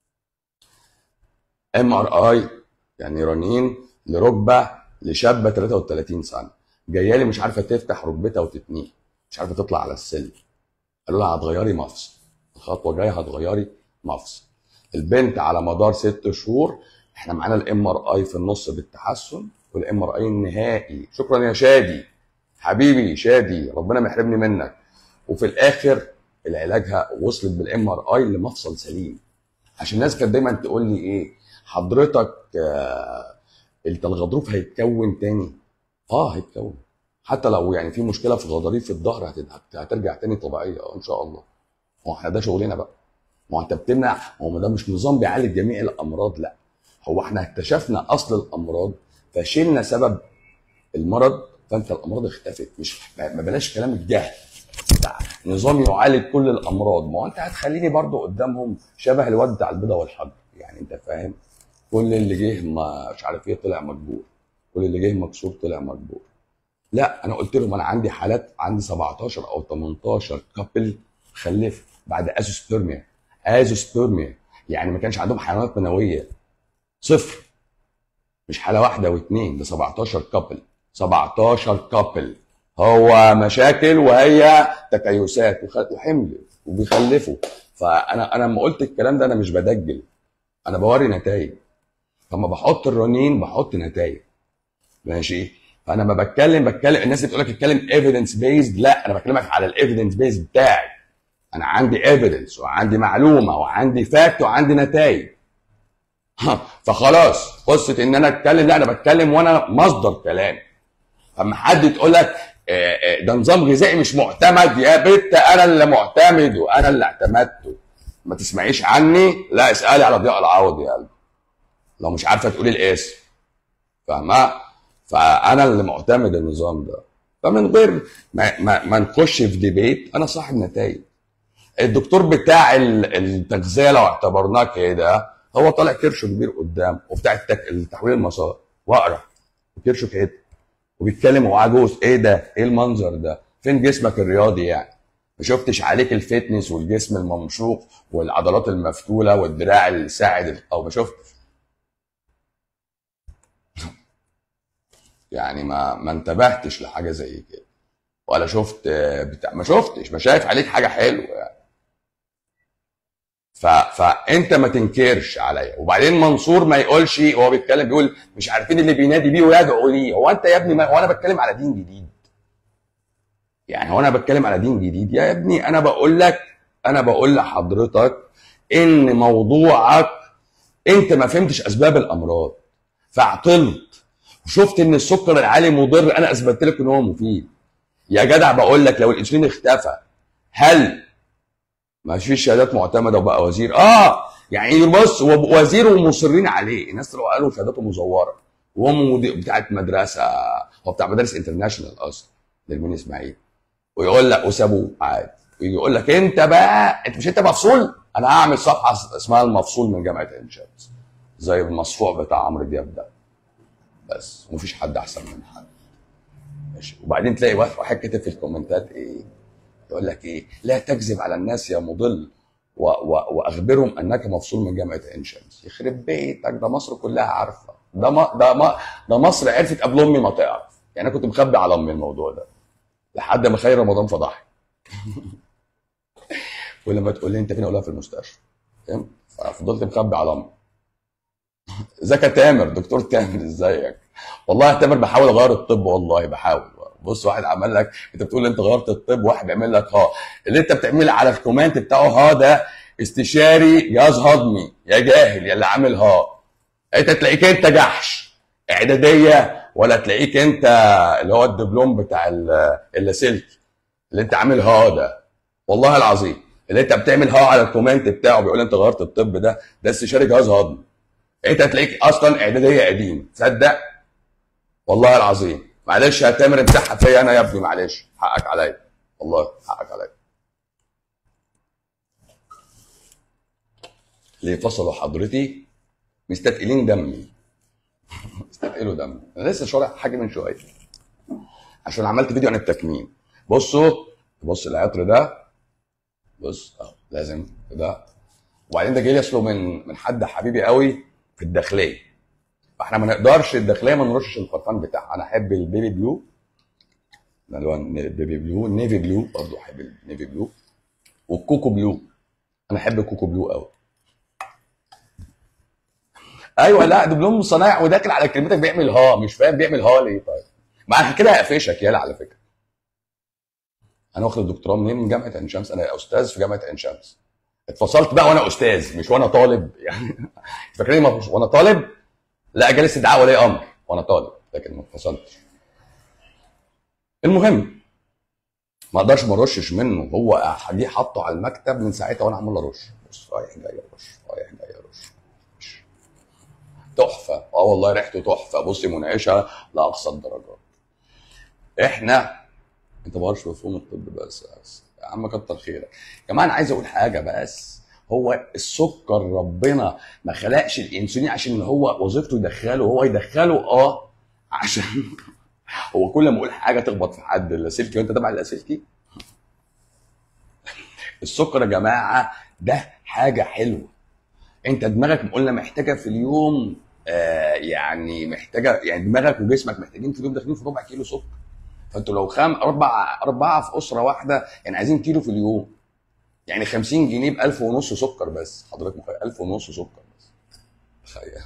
Speaker 1: ام ار اي يعني رنين لركبه لشابه 33 سنه جايه لي مش عارفه تفتح ركبتها وتتنيه مش عارفه تطلع على السلم قالوا لها هتغيري مفصل الخطوه الجايه هتغيري مفصل البنت على مدار ست شهور احنا معانا الام ار اي في النص بالتحسن والام ار اي النهائي شكرا يا شادي حبيبي شادي ربنا ما يحرمني منك وفي الاخر العلاجها وصلت بالام ار اي لمفصل سليم عشان الناس كانت دايما تقول لي ايه حضرتك آه انت الغضروف هيتكون تاني اه هيتكون حتى لو يعني في مشكله في غضاريف الظهر هت- هترجع تاني طبيعيه اه ان شاء الله هو احنا ده شغلنا بقى ما هو انت بتمنع هو ده مش نظام بيعالج جميع الامراض لا هو احنا اكتشفنا اصل الامراض فشلنا سبب المرض فانت الامراض اختفت مش ما بلاش كلام الجهل بتاع نظام يعالج كل الامراض ما هو انت هتخليني برضو قدامهم شبه الواد بتاع البيضه والحجر يعني انت فاهم كل اللي جه ما مش عارف ايه طلع مجبور كل اللي جه مكسور طلع مجبور لا انا قلت لهم انا عندي حالات عندي 17 او 18 كابل خلف بعد ازوسبيرميا ازوسبيرميا يعني ما كانش عندهم حيوانات منويه صفر مش حاله واحده واثنين ده 17 كابل 17 كابل هو مشاكل وهي تكيسات وخ- وحمل وبيخلفوا فانا انا لما قلت الكلام ده انا مش بدجل انا بوري نتائج فلما بحط الرنين بحط نتائج ماشي فانا ما بتكلم بتكلم الناس اللي بتقول لك اتكلم ايفيدنس بيزد لا انا بكلمك على الايفيدنس بيزد بتاعي انا عندي ايفيدنس وعندي معلومه وعندي فاكت وعندي نتائج فخلاص قصه ان انا اتكلم لا انا بتكلم وانا مصدر كلامي فما حد تقول لك آه، آه، ده نظام غذائي مش معتمد يا بت انا اللي معتمد وانا اللي اعتمدته ما تسمعيش عني لا اسالي على ضياء العوض يا قلبي لو مش عارفه تقولي الاسم فاهمه فانا اللي معتمد النظام ده فمن غير ما, ما, ما نخش في ديبيت انا صاحب نتائج الدكتور بتاع ال- التغذيه لو اعتبرناه كده هو طالع كرشه كبير قدام وبتاع التك... التحويل المسار واقرا وكرشه كده وبيتكلم وهو عجوز ايه ده؟ ايه المنظر ده؟ فين جسمك الرياضي يعني؟ ما شفتش عليك الفتنس والجسم الممشوق والعضلات المفتوله والدراع الساعد او ما شفتش يعني ما ما انتبهتش لحاجه زي كده ولا شفت آه، بتاع ما شفتش ما شايف عليك حاجه حلوه يعني ف... فانت ما تنكرش عليا وبعدين منصور ما يقولش هو بيتكلم بيقول مش عارفين اللي بينادي بيه ويدعو ليه هو انت يا ابني ما... هو انا بتكلم على دين جديد يعني هو انا بتكلم على دين جديد يا ابني انا بقول لك انا بقول لحضرتك ان موضوعك انت ما فهمتش اسباب الامراض فاعطلت وشفت ان السكر العالي مضر انا اثبتت لك ان هو مفيد يا جدع بقول لك لو الانسولين اختفى هل ما فيش شهادات معتمده وبقى وزير اه يعني بص هو وزير ومصرين عليه الناس لو قالوا شهاداته مزوره وهو مدير بتاعت مدرسه هو بتاع مدارس انترناشونال اصلا للمين اسماعيل ويقول لك وسابوه عادي ويجي يقول لك انت بقى انت مش انت مفصول انا هعمل صفحه اسمها المفصول من جامعه عين شمس زي المصفوع بتاع عمرو دياب ده بس ومفيش حد احسن من حد ماشي وبعدين تلاقي واحد كتب في الكومنتات ايه يقول لك ايه لا تكذب على الناس يا مضل و و واخبرهم انك مفصول من جامعه عين شمس يخرب بيتك ده مصر كلها عارفه ده ما ده ما ده مصر عرفت قبل امي ما تعرف يعني انا كنت مخبي على امي الموضوع ده لحد ما خير رمضان فضحني ولما تقول لي انت فين اقول لها في المستشفى فاهم ففضلت مخبي على امي ازيك يا تامر دكتور تامر ازيك والله يا تامر بحاول اغير الطب والله بحاول بص واحد عمل لك انت بتقول انت غيرت الطب واحد بيعمل لك ها اللي انت بتعمله على الكومنت بتاعه ها ده استشاري جهاز هضمي يا جاهل يا اللي عامل ها انت تلاقيك انت جحش اعداديه ولا تلاقيك انت اللي هو الدبلوم بتاع ال- اللاسلكي اللي انت عامل ها ده والله العظيم اللي انت بتعمل ها على الكومنت بتاعه بيقول انت غيرت الطب ده ده استشاري جهاز هضمي انت هتلاقيك اصلا اعداديه قديم تصدق والله العظيم معلش يا تامر امسحها فيا انا يا ابني معلش حقك عليا والله حقك عليا ليه فصلوا حضرتي مستثقلين دمي مستثقلوا دمي انا لسه شارح حاجه من شويه عشان عملت فيديو عن التكميم بصوا بص العطر ده بص اهو لازم ده وبعدين ده جاي لي اصله من من حد حبيبي قوي في الداخليه فاحنا ما نقدرش الداخليه ما نرشش البرفان بتاعها انا احب البيبي بلو ده اللي هو البيبي بلو النيفي بلو برضه احب النيفي بلو والكوكو بلو انا احب الكوكو بلو قوي ايوه لا دبلوم صنايع وداخل على كلمتك بيعمل ها مش فاهم بيعمل ها ليه طيب ما انا كده هقفشك يالا على فكره انا واخد الدكتوراه منين من جامعه عين شمس انا استاذ في جامعه عين شمس اتفصلت بقى وانا استاذ مش وانا طالب يعني فاكرين ما وانا طالب لا جالس استدعاء ولي امر وانا طالب لكن ما اتفصلتش المهم ما اقدرش ما ارشش منه هو جه حاطه على المكتب من ساعتها وانا عمال ارش بص رايح جاي ارش رايح جاي ارش مش- تحفه اه والله ريحته تحفه بصي منعشه لاقصى الدرجات احنا انت ما في مفهوم الطب بس بس يا عم كتر خيرك يا جماعه انا عايز اقول حاجه بس هو السكر ربنا ما خلقش الانسولين عشان هو وظيفته يدخله هو يدخله اه عشان هو كل ما اقول حاجه تخبط في حد اللاسلكي وانت تبع اللاسلكي السكر يا جماعه ده حاجه حلوه انت دماغك قلنا محتاجه في اليوم آه يعني محتاجه يعني دماغك وجسمك محتاجين في اليوم داخلين في ربع كيلو سكر فانتوا لو خام اربع اربعه في اسره واحده يعني عايزين كيلو في اليوم يعني 50 جنيه ب 1000 ونص سكر بس حضرتك مخيل 1000 ونص سكر بس تخيل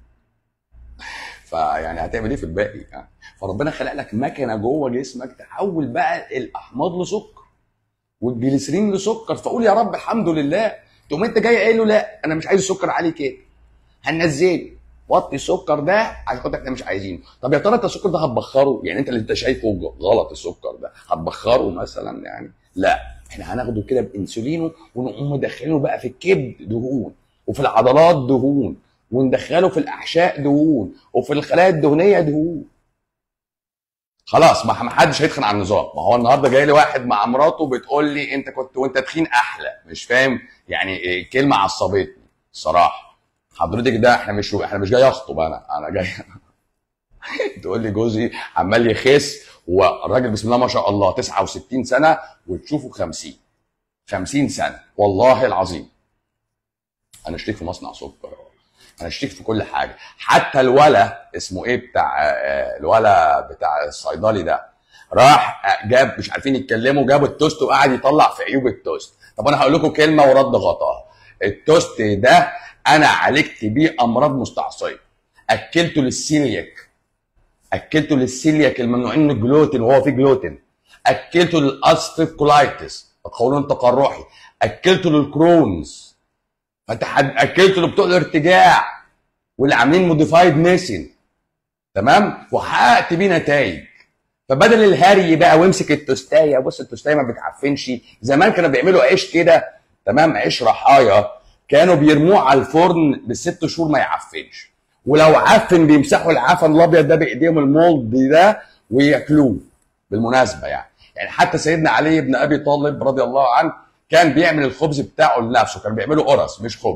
Speaker 1: فيعني هتعمل ايه في الباقي يعني فربنا خلق لك مكنه جوه جسمك تحول بقى الاحماض لسكر والجليسرين لسكر فقول يا رب الحمد لله تقوم انت جاي قايل له لا انا مش عايز السكر عالي كده هنزله وطي السكر ده عشان خاطر احنا مش عايزينه طب يا ترى انت السكر ده هتبخره يعني انت اللي انت شايفه غلط السكر ده هتبخره مثلا يعني لا احنا هناخده كده بانسولينه ونقوم مدخلينه بقى في الكبد دهون وفي العضلات دهون وندخله في الاحشاء دهون وفي الخلايا الدهنيه دهون خلاص ما ما حدش هيتخن على النظام ما هو النهارده جاي لي واحد مع مراته بتقول لي انت كنت وانت تخين احلى مش فاهم يعني إيه كلمه عصبتني الصراحه حضرتك ده احنا مش احنا مش جاي اخطب انا انا جاي تقول لي جوزي عمال يخس والراجل بسم الله ما شاء الله 69 سنه وتشوفه 50 50 سنه والله العظيم انا شريك في مصنع سكر انا شريك في كل حاجه حتى الولا اسمه ايه بتاع آه، الولا بتاع الصيدلي ده راح آه، جاب مش عارفين يتكلموا جابوا التوست وقعد يطلع في عيوب التوست طب انا هقول لكم كلمه ورد غطاها التوست ده انا عالجت بيه امراض مستعصيه اكلته للسيلياك اكلته للسيلياك الممنوعين من الجلوتين وهو فيه جلوتين اكلته للاستريب كولايتس القولون التقرحي اكلته للكرونز فانت حد- اكلته لبتوع الارتجاع واللي عاملين موديفايد ميسن تمام وحققت بيه نتائج فبدل الهري بقى وامسك التوستايه بص التوستايه ما بتعفنش زمان كانوا بيعملوا عيش كده تمام عيش رحايا كانوا بيرموه على الفرن بالست شهور ما يعفنش ولو عفن بيمسحوا العفن الابيض ده بايديهم المولد ده وياكلوه بالمناسبه يعني يعني حتى سيدنا علي بن ابي طالب رضي الله عنه كان بيعمل الخبز بتاعه لنفسه كان بيعمله قرص مش خبز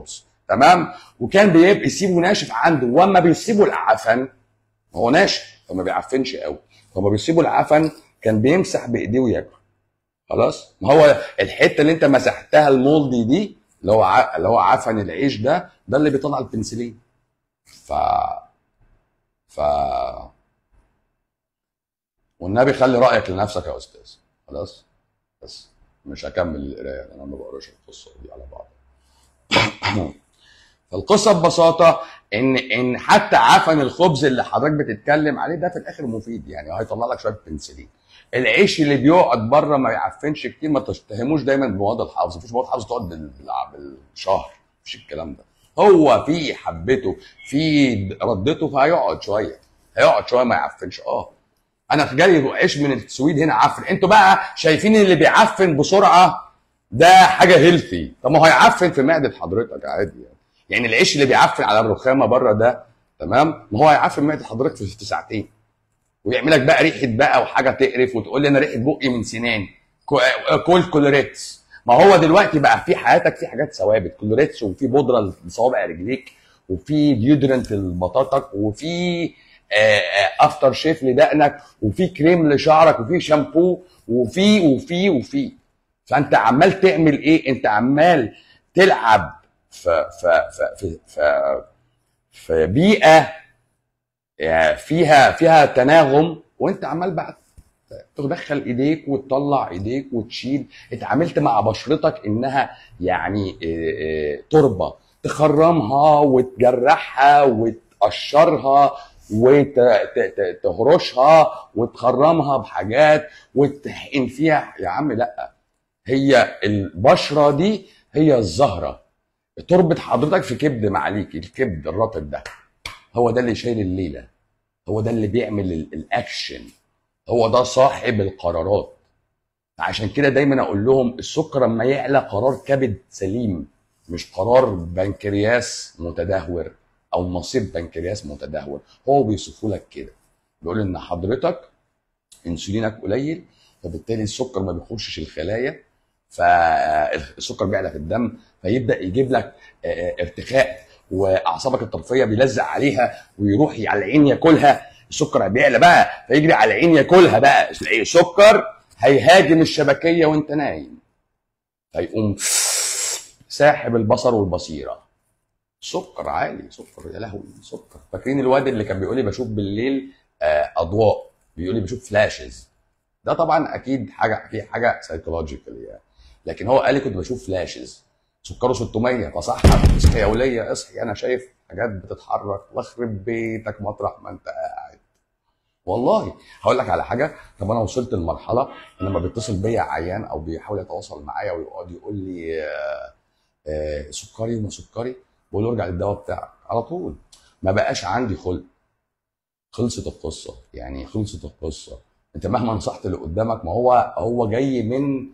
Speaker 1: تمام وكان بيبقى يسيبه ناشف عنده واما بيسيبه العفن هو ناشف فما بيعفنش قوي فما بيسيبه العفن كان بيمسح بايديه وياكل خلاص ما هو الحته اللي انت مسحتها المولدي دي اللي هو ع... اللي هو عفن العيش ده ده اللي بيطلع البنسلين ف ف والنبي خلي رايك لنفسك يا استاذ خلاص بس مش هكمل القرايه انا ما بقراش القصه دي على بعض فالقصه ببساطه ان ان حتى عفن الخبز اللي حضرتك بتتكلم عليه ده في الاخر مفيد يعني هيطلع لك شويه بنسلين العيش اللي بيقعد بره ما يعفنش كتير ما تتهموش دايما بمواد الحافظ مفيش مواد حافظ تقعد بال- بال- بالشهر مفيش الكلام ده هو في حبته في ردته فهيقعد شويه هيقعد شويه ما يعفنش اه انا جاي عيش من السويد هنا عفن انتوا بقى شايفين اللي بيعفن بسرعه ده حاجه هيلثي طب ما هو هيعفن في معده حضرتك عادي يعني يعني العيش اللي بيعفن على الرخامه بره ده تمام ما هو هيعفن معده حضرتك في في ساعتين ويعمل لك بقى ريحه بقى وحاجه تقرف وتقول لي انا ريحه بقي من سناني كو- كل كولوريتس ما هو دلوقتي بقى في حياتك في حاجات ثوابت كولوريتس وفي بودره لصوابع رجليك وفي ديودرنت لبطاطك وفي آه، آه، افتر شيف لدقنك وفي كريم لشعرك وفي شامبو وفي وفي وفي فانت عمال تعمل ايه انت عمال تلعب في في في في, في, في بيئه يعني فيها فيها تناغم وانت عمال بقى تدخل ايديك وتطلع ايديك وتشيل اتعاملت مع بشرتك انها يعني إيه إيه تربه تخرمها وتجرحها وتقشرها وتهرشها وتخرمها بحاجات وتحقن فيها يا عم لا هي البشره دي هي الزهره تربط حضرتك في كبد معاليك الكبد الرطب ده هو ده اللي شايل الليله هو ده اللي بيعمل ال- الاكشن هو ده صاحب القرارات عشان كده دايما اقول لهم السكر لما يعلى قرار كبد سليم مش قرار بنكرياس متدهور او مصير بنكرياس متدهور هو بيوصفه لك كده بيقول ان حضرتك انسولينك قليل فبالتالي السكر ما بيخشش الخلايا فالسكر بيعلى في الدم فيبدا يجيب لك آه، آه، ارتخاء واعصابك الطرفيه بيلزق عليها ويروح على العين ياكلها السكر بيعلى بقى فيجري على العين ياكلها بقى سكر هيهاجم الشبكيه وانت نايم فيقوم ساحب البصر والبصيره سكر عالي سكر يا لهوي سكر فاكرين الواد اللي كان بيقول لي بشوف بالليل آه، اضواء بيقول لي بشوف فلاشز ده طبعا اكيد حاجه في حاجه سايكولوجيكال يعني لكن هو قال لي كنت بشوف فلاشز سكره 600 فصحى اصحي يا وليه اصحي انا شايف حاجات بتتحرك واخرب بيتك مطرح ما انت قاعد والله هقول لك على حاجه طب انا وصلت لمرحله ان لما بيتصل بيا عيان او بيحاول يتواصل معايا ويقعد يقول لي آه، آه، سكري وما سكري بقول له ارجع للدواء بتاعك على طول ما بقاش عندي خلق خلصت القصه يعني خلصت القصه انت مهما نصحت اللي قدامك ما هو هو جاي من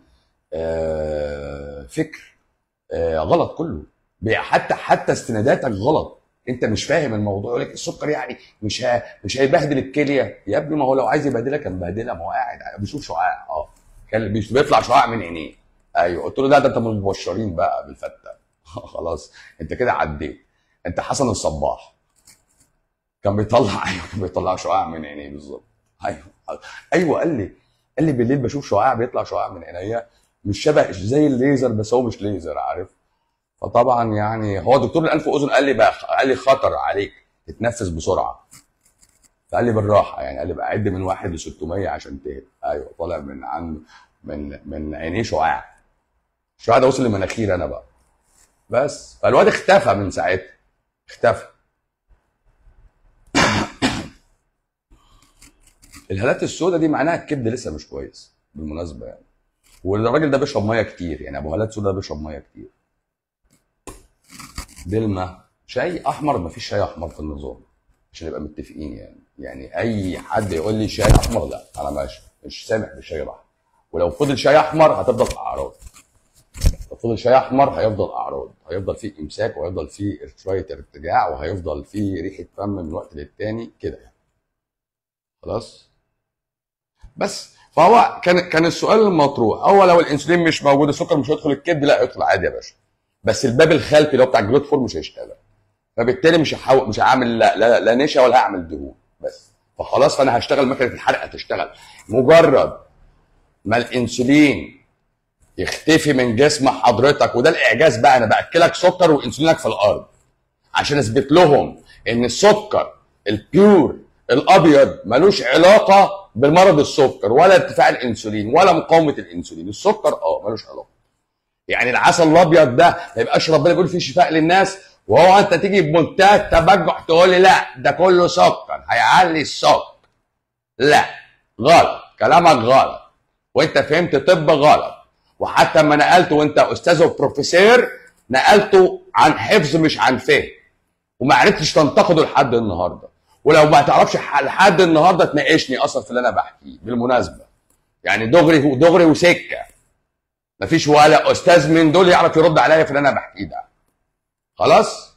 Speaker 1: آه، فكر آه، غلط كله بي- حتى حتى استناداتك غلط انت مش فاهم الموضوع يقول لك السكر يعني مش ها مش هيبهدل الكليه يا ابني ما هو لو عايز يبهدلها كان بهدلها ما هو قاعد بيشوف شعاع اه كان بيش- بيطلع شعاع من عينيه ايوه قلت له لا ده انت من المبشرين بقى بالفته خلاص انت كده عديت انت حسن الصباح كان بيطلع ايوه كان بيطلع شعاع من عينيه بالظبط ايوه ايوه قال لي قال لي بالليل بشوف شعاع بيطلع شعاع من عينيا مش شبه زي الليزر بس هو مش ليزر عارف فطبعا يعني هو دكتور الانف واذن قال لي بقى قال لي خطر عليك تتنفس بسرعه فقال لي بالراحه يعني قال لي بقى عد من واحد ل 600 عشان تهدى ايوه طالع من عن من من عينيه شعاع الشعاع ده وصل لمناخير انا بقى بس فالواد اختفى من ساعتها اختفى الهالات السوداء دي معناها الكبد لسه مش كويس بالمناسبه يعني والراجل ده بيشرب ميه كتير يعني ابو هالات سوداء بيشرب ميه كتير دلمة شاي احمر مفيش شاي احمر في النظام عشان نبقى متفقين يعني يعني اي حد يقول لي شاي احمر لا انا ماشي مش سامح بالشاي الاحمر ولو فضل شاي احمر هتفضل اعراض لو فضل شاي احمر هيفضل اعراض هيفضل فيه امساك وهيفضل فيه شويه ارتجاع وهيفضل فيه ريحه فم من وقت للتاني كده يعني خلاص بس فهو كان كان السؤال المطروح هو لو الانسولين مش موجود السكر مش هيدخل الكبد لا يدخل عادي يا باشا بس الباب الخلفي اللي هو بتاع الجلوت فور مش هيشتغل فبالتالي مش هحاول مش هعمل لا لا, لا نشا ولا هعمل دهون بس فخلاص فانا هشتغل مكنه الحرق هتشتغل مجرد ما الانسولين يختفي من جسم حضرتك وده الاعجاز بقى انا باكلك سكر وانسولينك في الارض عشان اثبت لهم ان السكر البيور الابيض ملوش علاقه بمرض السكر ولا ارتفاع الانسولين ولا مقاومه الانسولين السكر اه ملوش علاقه يعني العسل الابيض ده ما يبقاش ربنا بيقول فيه شفاء للناس وهو انت تيجي بمنتهى التبجح تقول لي لا ده كله سكر هيعلي السكر لا غلط كلامك غلط وانت فهمت طب غلط وحتى لما نقلته وانت استاذ وبروفيسور نقلته عن حفظ مش عن فهم وما عرفتش تنتقده لحد النهارده ولو ما تعرفش ح- لحد النهارده تناقشني اصلا في اللي انا بحكيه بالمناسبه يعني دغري دغري وسكه مفيش ولا استاذ من دول يعرف يرد عليا في اللي انا بحكيه ده خلاص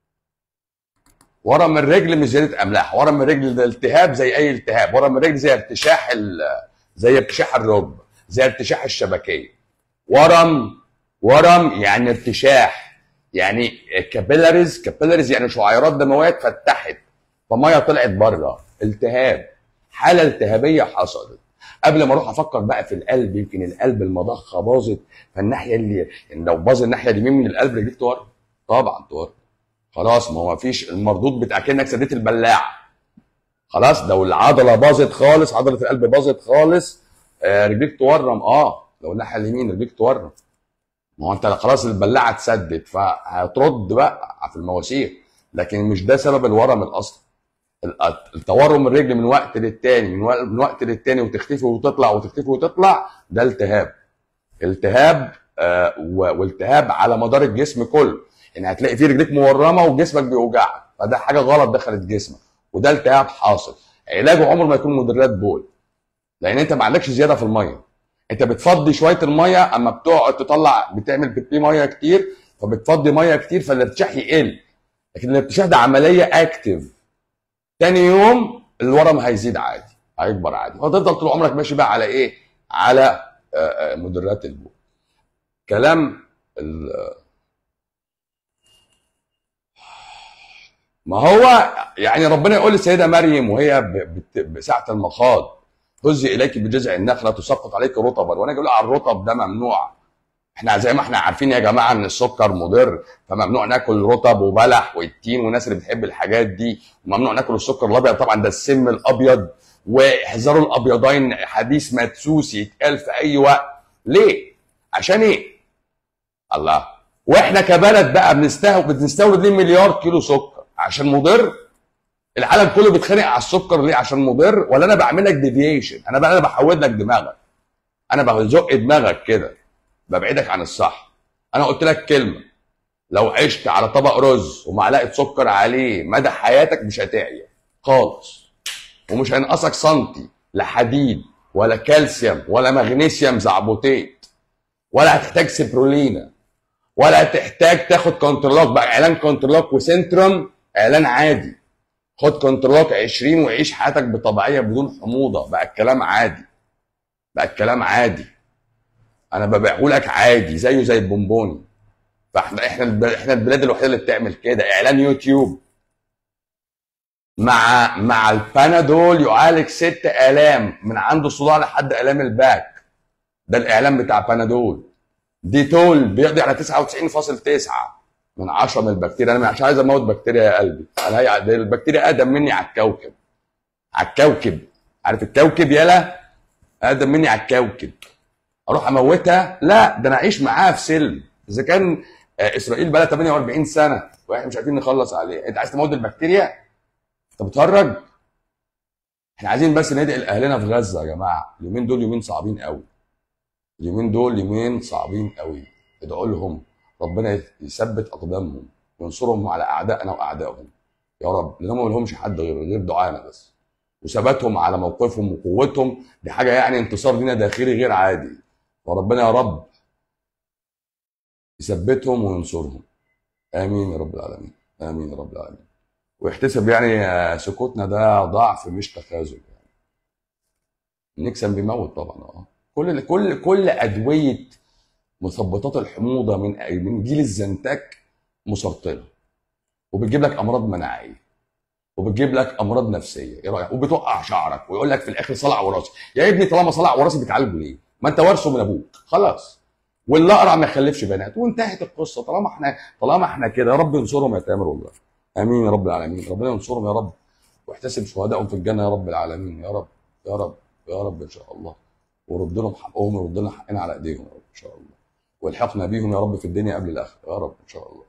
Speaker 1: ورم الرجل مش زياده املاح ورم الرجل ده التهاب زي اي التهاب ورم الرجل زي ارتشاح ال- زي ارتشاح الركبه زي ارتشاح الشبكيه ورم ورم يعني ارتشاح يعني كابيلاريز كابيلاريز يعني شعيرات دمويه اتفتحت فميه طلعت بره التهاب حاله التهابيه حصلت قبل ما اروح افكر بقى في القلب يمكن القلب المضخه باظت فالناحيه اللي يعني لو باظ الناحيه اليمين من القلب رجليك تورم طبعا تورم خلاص ما هو مفيش المردود بتاع كانك سديت البلاعه خلاص لو العضله باظت خالص عضله القلب باظت خالص آه رجليك تورم اه لو الناحيه اليمين رجليك تورم ما هو انت خلاص البلاعه اتسدت فهترد بقى في المواسير لكن مش ده سبب الورم الاصلي ال- التورم الرجل من وقت للتاني من وقت, من وقت للتاني وتختفي وتطلع وتختفي وتطلع ده التهاب التهاب آه و- والتهاب على مدار الجسم كله يعني هتلاقي فيه رجليك مورمه وجسمك بيوجعك فده حاجه غلط دخلت جسمك وده التهاب حاصل علاجه عمره ما يكون مدرات بول لان انت ما عندكش زياده في الميه انت بتفضي شويه الميه اما بتقعد تطلع بتعمل بتبي ميه كتير فبتفضي ميه كتير فالارتشاح يقل لكن الارتشاح ده عمليه اكتف تاني يوم الورم هيزيد عادي هيكبر عادي وهتفضل طول عمرك ماشي بقى على ايه على آه، آه، مدرات البول كلام ال- ما هو يعني ربنا يقول للسيده مريم وهي ب- بت- بساعه المخاض هزي اليك بجذع النخله تسقط عليك رطبا وانا اقول على الرطب ده ممنوع احنا زي ما احنا عارفين يا جماعه ان السكر مضر فممنوع ناكل رطب وبلح والتين والناس اللي بتحب الحاجات دي وممنوع ناكل السكر الابيض طبعا ده السم الابيض واحذروا الابيضين حديث مدسوس يتقال في اي وقت ليه؟ عشان ايه؟ الله واحنا كبلد بقى بنستهو بنستورد ليه مليار كيلو سكر عشان مضر العالم كله بيتخانق على السكر ليه عشان مضر ولا انا بعمل لك ديفيشن انا بقى انا بحود لك دماغك انا بزق دماغك كده ببعدك عن الصح انا قلت لك كلمه لو عشت على طبق رز ومعلقه سكر عليه مدى حياتك مش هتعيا خالص ومش هينقصك سنتي لا حديد ولا كالسيوم ولا مغنيسيوم زعبوتيت ولا هتحتاج سبرولينا ولا هتحتاج تاخد كونترلوك بقى اعلان كونترلوك وسنترم اعلان عادي خد كونترلوك 20 وعيش حياتك بطبيعيه بدون حموضه بقى الكلام عادي بقى الكلام عادي انا ببيعه لك عادي زيه زي البونبوني فاحنا احنا الب- احنا البلاد الوحيده اللي بتعمل كده اعلان يوتيوب مع مع البانادول يعالج ست الام من عنده صداع لحد الام الباك ده الاعلان بتاع بانادول ديتول بيقضي على 99.9 من 10 من البكتيريا انا مش عايز اموت بكتيريا يا قلبي انا هي ده البكتيريا اقدم مني على الكوكب على الكوكب عارف الكوكب يالا اقدم مني على الكوكب اروح اموتها لا ده انا اعيش معاها في سلم اذا كان آه، اسرائيل بقى 48 سنه واحنا مش عارفين نخلص عليه انت عايز تموت البكتيريا انت بتهرج احنا عايزين بس ندعي لاهلنا في غزه يا جماعه اليومين دول يومين صعبين قوي اليومين دول يومين صعبين قوي ادعوا لهم ربنا يثبت اقدامهم وينصرهم على اعدائنا واعدائهم يا رب لان هم ما لهمش حد غير غير دعانا بس وثباتهم على موقفهم وقوتهم دي حاجه يعني انتصار لينا داخلي غير عادي وربنا يا رب يثبتهم وينصرهم امين يا رب العالمين امين يا رب العالمين ويحتسب يعني آه، سكوتنا ده ضعف مش تخاذل يعني نيكسون بيموت طبعا اه كل كل كل ادويه مثبطات الحموضه من من جيل الزنتك مسرطنه وبتجيب لك امراض مناعيه وبتجيب لك امراض نفسيه ايه رايك وبتوقع شعرك ويقول لك في الاخر صلع وراثي يا ابني طالما صلع وراثي بتعالجه ليه ما انت وارثه من ابوك خلاص واللي اقرع ما يخلفش بنات وانتهت القصه طالما احنا طالما احنا كده يا رب ينصرهم يا تامر والله امين يا رب العالمين ربنا ينصرهم يا رب واحتسب شهدائهم في الجنه يا رب العالمين يا رب يا رب يا رب ان شاء الله ورد لهم حقهم ورد لنا حقنا على ايديهم يا رب ان شاء الله والحقنا بيهم يا رب في الدنيا قبل الاخره يا رب ان شاء الله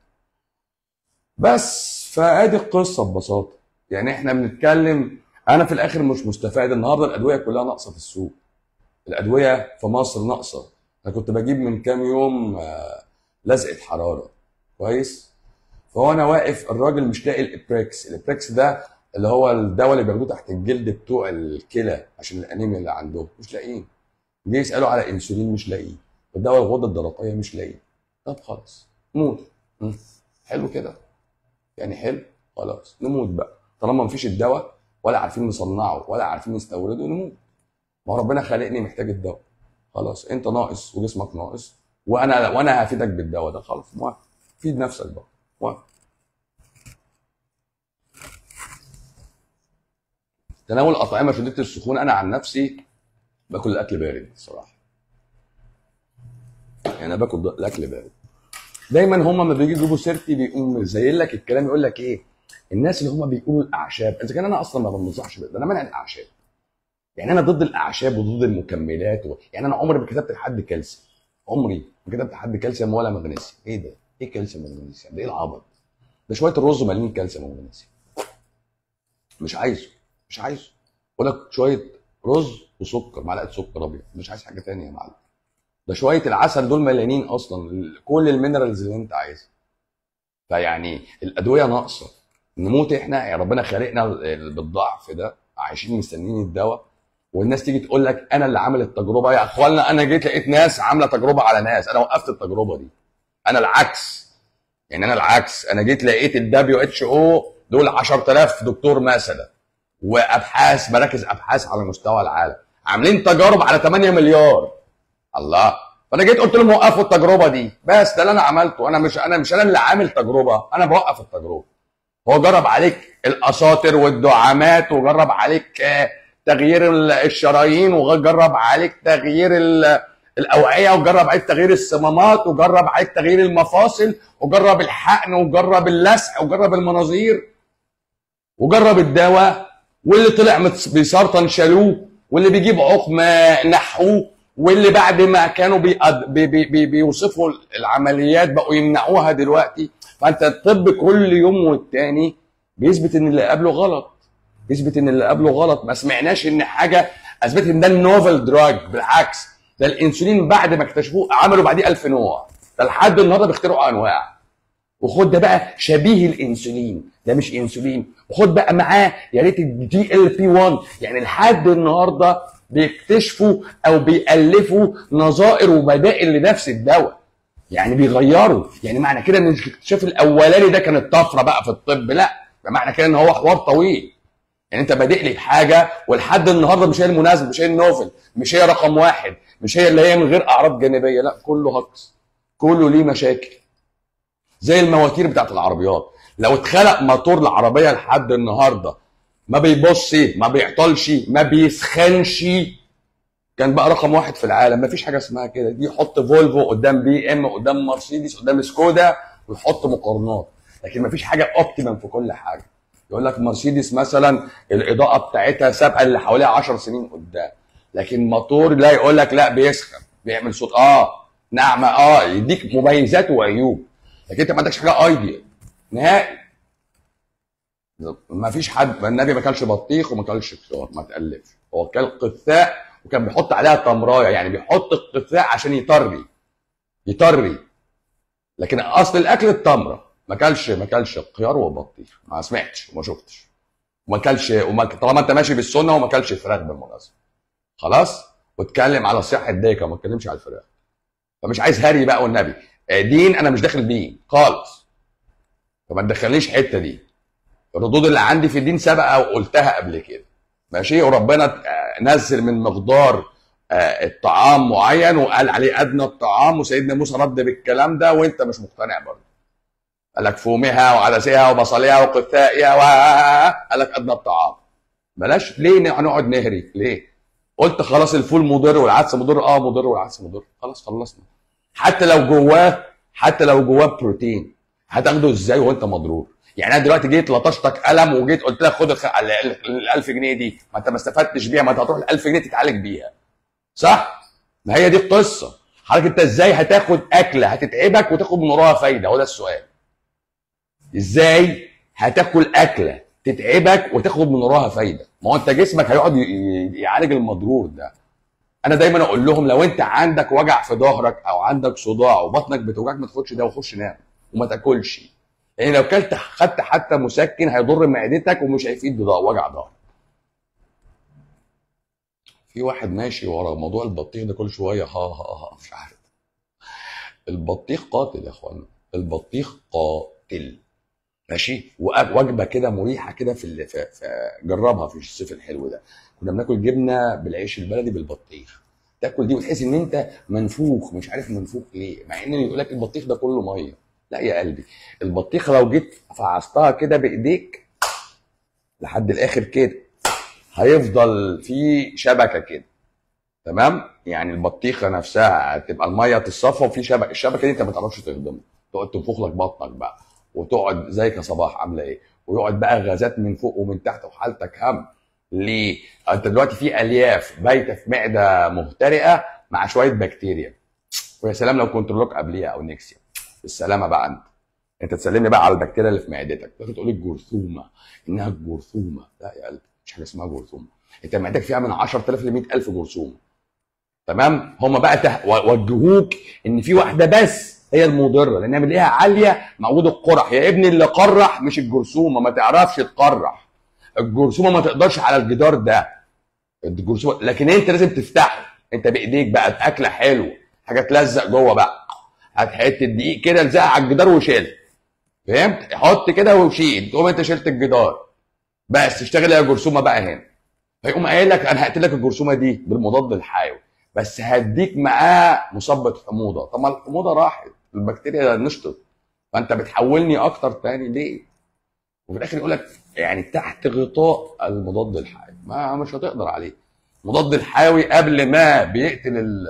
Speaker 1: بس فادي القصه ببساطه يعني احنا بنتكلم انا في الاخر مش مستفاد النهارده الادويه كلها ناقصه في السوق الادويه في مصر ناقصه انا كنت بجيب من كام يوم آه، لزقه حراره كويس فهو انا واقف الراجل مش لاقي الابريكس الابريكس ده اللي هو الدواء اللي بياخدوه تحت الجلد بتوع الكلى عشان الانيميا اللي عندهم مش لاقيين جه يسالوا على انسولين مش لاقيه الدواء الغده الدرقيه مش لاقيه طب خلاص موت مم. حلو كده يعني حلو خلاص نموت بقى طالما مفيش الدواء ولا عارفين نصنعه ولا عارفين نستورده نموت ما هو ربنا خلقني محتاج الدواء خلاص انت ناقص وجسمك ناقص وانا وانا هفيدك بالدواء ده خلاص موافق فيد نفسك بقى موافق تناول اطعمه شديده السخونه انا عن نفسي باكل الاكل بارد الصراحه يعني انا باكل الاكل بارد دايما هم لما بيجي يجيبوا سيرتي بيقوم زي لك الكلام يقول لك ايه الناس اللي هم بيقولوا الاعشاب اذا كان انا اصلا ما بنصحش ده انا مانع الاعشاب يعني انا ضد الاعشاب وضد المكملات و... يعني انا عمري ما كتبت لحد كالسيوم عمري ما كتبت لحد كالسيوم ولا مغنيسيوم ايه ده؟ ايه كالسيوم ومغنيسيوم؟ ده ايه العبط؟ ده شويه الرز مالين كالسيوم ومغنيسيوم مش عايزه مش عايزه بقول لك شويه رز وسكر معلقه سكر ابيض مش عايز حاجه ثانيه يا معلم ده شويه العسل دول مليانين اصلا كل المينرالز اللي انت عايزها فيعني الادويه ناقصه نموت احنا يعني ربنا خلقنا بالضعف ده عايشين مستنيين الدواء والناس تيجي تقول لك انا اللي عامل التجربه يا اخوانا انا جيت لقيت ناس عامله تجربه على ناس انا وقفت التجربه دي انا العكس يعني انا العكس انا جيت لقيت الدبليو اتش او دول 10000 دكتور مثلا وابحاث مراكز ابحاث على مستوى العالم عاملين تجارب على 8 مليار الله فانا جيت قلت لهم وقفوا التجربه دي بس ده اللي انا عملته انا مش انا مش انا اللي عامل تجربه انا بوقف التجربه هو جرب عليك الاساطر والدعامات وجرب عليك تغيير الشرايين وجرب عليك تغيير الاوعيه وجرب عليك تغيير الصمامات وجرب عليك تغيير المفاصل وجرب الحقن وجرب اللسع وجرب المناظير وجرب الدواء واللي طلع بيسرطن شالوه واللي بيجيب عقم نحوه واللي بعد ما كانوا بي بي بي بيوصفوا العمليات بقوا يمنعوها دلوقتي فانت الطب كل يوم والتاني بيثبت ان اللي قبله غلط بيثبت ان اللي قبله غلط ما سمعناش ان حاجه اثبتت ان ده النوفل دراج بالعكس ده الانسولين بعد ما اكتشفوه عملوا بعديه ألف نوع ده لحد النهارده بيخترعوا انواع وخد ده بقى شبيه الانسولين ده مش انسولين وخد بقى معاه يا ريت الدي ال بي 1 يعني لحد النهارده بيكتشفوا او بيالفوا نظائر وبدائل لنفس الدواء يعني بيغيروا يعني معنى كده ان الاكتشاف الاولاني ده كانت طفره بقى في الطب لا بمعنى كده ان هو حوار طويل يعني انت بادئ لي بحاجه ولحد النهارده مش هي المناسبه مش هي النوفل مش هي رقم واحد مش هي اللي هي من غير اعراض جانبيه لا كله هكس كله ليه مشاكل زي المواتير بتاعت العربيات لو اتخلق موتور العربيه لحد النهارده ما بيبص ما بيعطلش ما بيسخنش كان بقى رقم واحد في العالم ما فيش حاجه اسمها كده دي يحط فولفو قدام بي ام قدام مرسيدس قدام سكودا ويحط مقارنات لكن ما فيش حاجه اوبتيمم في كل حاجه يقول لك مرسيدس مثلا الاضاءه بتاعتها سابقه اللي حواليها 10 سنين قدام لكن موتور لا يقول لك لا بيسخن بيعمل صوت اه نعمه اه يديك مميزات وعيوب لكن انت ما عندكش حاجه ايديال نهائي ما فيش حد النبي ما كلش بطيخ وما كلش خيار ما تقلبش هو كل قثاء وكان بيحط عليها تمرايه يعني بيحط القثاء عشان يطري يطري لكن اصل الاكل التمره ما كلش ما كلش خيار وبطيخ ما سمعتش وما شفتش وما كلش وما طالما انت ماشي بالسنه وما كلش فراخ بالمناسبه خلاص واتكلم على صحه ديكه وما اتكلمش على الفراخ فمش عايز هري بقى والنبي دين انا مش داخل بيه خالص فما تدخلنيش الحته دي الردود اللي عندي في الدين سبقه وقلتها قبل كده ماشي وربنا نزل من مقدار آه، الطعام معين وقال عليه ادنى الطعام وسيدنا موسى رد بالكلام ده وانت مش مقتنع برضه قال لك فومها وعدسها وبصلها وقثائها و قال لك ادنى الطعام بلاش ليه نقعد نهري ليه قلت خلاص الفول مضر والعدس مضر اه مضر والعدس مضر خلاص خلصنا حتى لو جواه حتى لو جواه بروتين هتاخده ازاي وانت مضرور يعني انا دلوقتي جيت لطشتك قلم وجيت قلت لك خد ال 1000 جنيه دي ما انت ما استفدتش بيها ما انت هتروح ال 1000 جنيه تتعالج بيها صح ما هي دي القصه حضرتك انت ازاي هتاخد اكله هتتعبك وتاخد من وراها فايده هو ده السؤال ازاي هتاكل اكله تتعبك وتاخد من وراها فايده ما هو انت جسمك هيقعد يعالج المضرور ده انا دايما اقول لهم لو انت عندك وجع في ظهرك او عندك صداع وبطنك بتوجعك ما تاخدش ده وخش نام وما تاكلش يعني لو كلت خدت حتى مسكن هيضر معدتك ومش هيفيد وجع ظهر في واحد ماشي ورا موضوع البطيخ ده كل شويه ها ها ها مش عارف البطيخ قاتل يا اخوانا البطيخ قاتل ماشي وجبه كده مريحه كده في, في, في جربها في الصيف الحلو ده كنا بناكل جبنه بالعيش البلدي بالبطيخ تاكل دي وتحس ان انت منفوخ مش عارف منفوخ ليه مع ان يقول لك البطيخ ده كله ميه لا يا قلبي البطيخه لو جيت فعصتها كده بايديك لحد الاخر كده هيفضل في شبكه كده تمام يعني البطيخه نفسها هتبقى الميه تتصفى وفي شبكه الشبكه دي انت ما تعرفش تهضمها تقعد تنفخ لك بطنك بقى وتقعد زيك يا صباح عامله ايه ويقعد بقى غازات من فوق ومن تحت وحالتك هم ليه انت دلوقتي في الياف بايته في معده مهترئه مع شويه بكتيريا ويا سلام لو كنترولوك قبليها او نيكسيا بالسلامه بقى انت انت تسلمني بقى على البكتيريا اللي في معدتك تقول تقول الجرثومه انها الجرثومه لا يا قلبي مش حاجه اسمها جرثومه انت معدتك فيها من 10000 ل 100000 جرثومه تمام هم بقى ته... وجهوك ان في واحده بس هي المضره لانها بنلاقيها عاليه مع وجود القرح يا ابني اللي قرح مش الجرثومه ما تعرفش تقرح الجرثومه ما تقدرش على الجدار ده الجرثومه لكن انت لازم تفتحه انت بايديك بقى باكله حلوه حاجه تلزق جوه بقى هات حته دقيق كده الزقها على الجدار وشيلها فهمت حط كده وشيل تقوم انت شلت الجدار بس تشتغل يا جرثومه بقى هنا فيقوم قايل لك انا هقتل لك الجرثومه دي بالمضاد الحيوي بس هديك معاه مثبط حموضه طب ما الحموضه راحت البكتيريا نشطت فانت بتحولني اكتر تاني ليه وفي الاخر يقول لك يعني تحت غطاء المضاد الحيوي ما مش هتقدر عليه المضاد الحيوي قبل ما بيقتل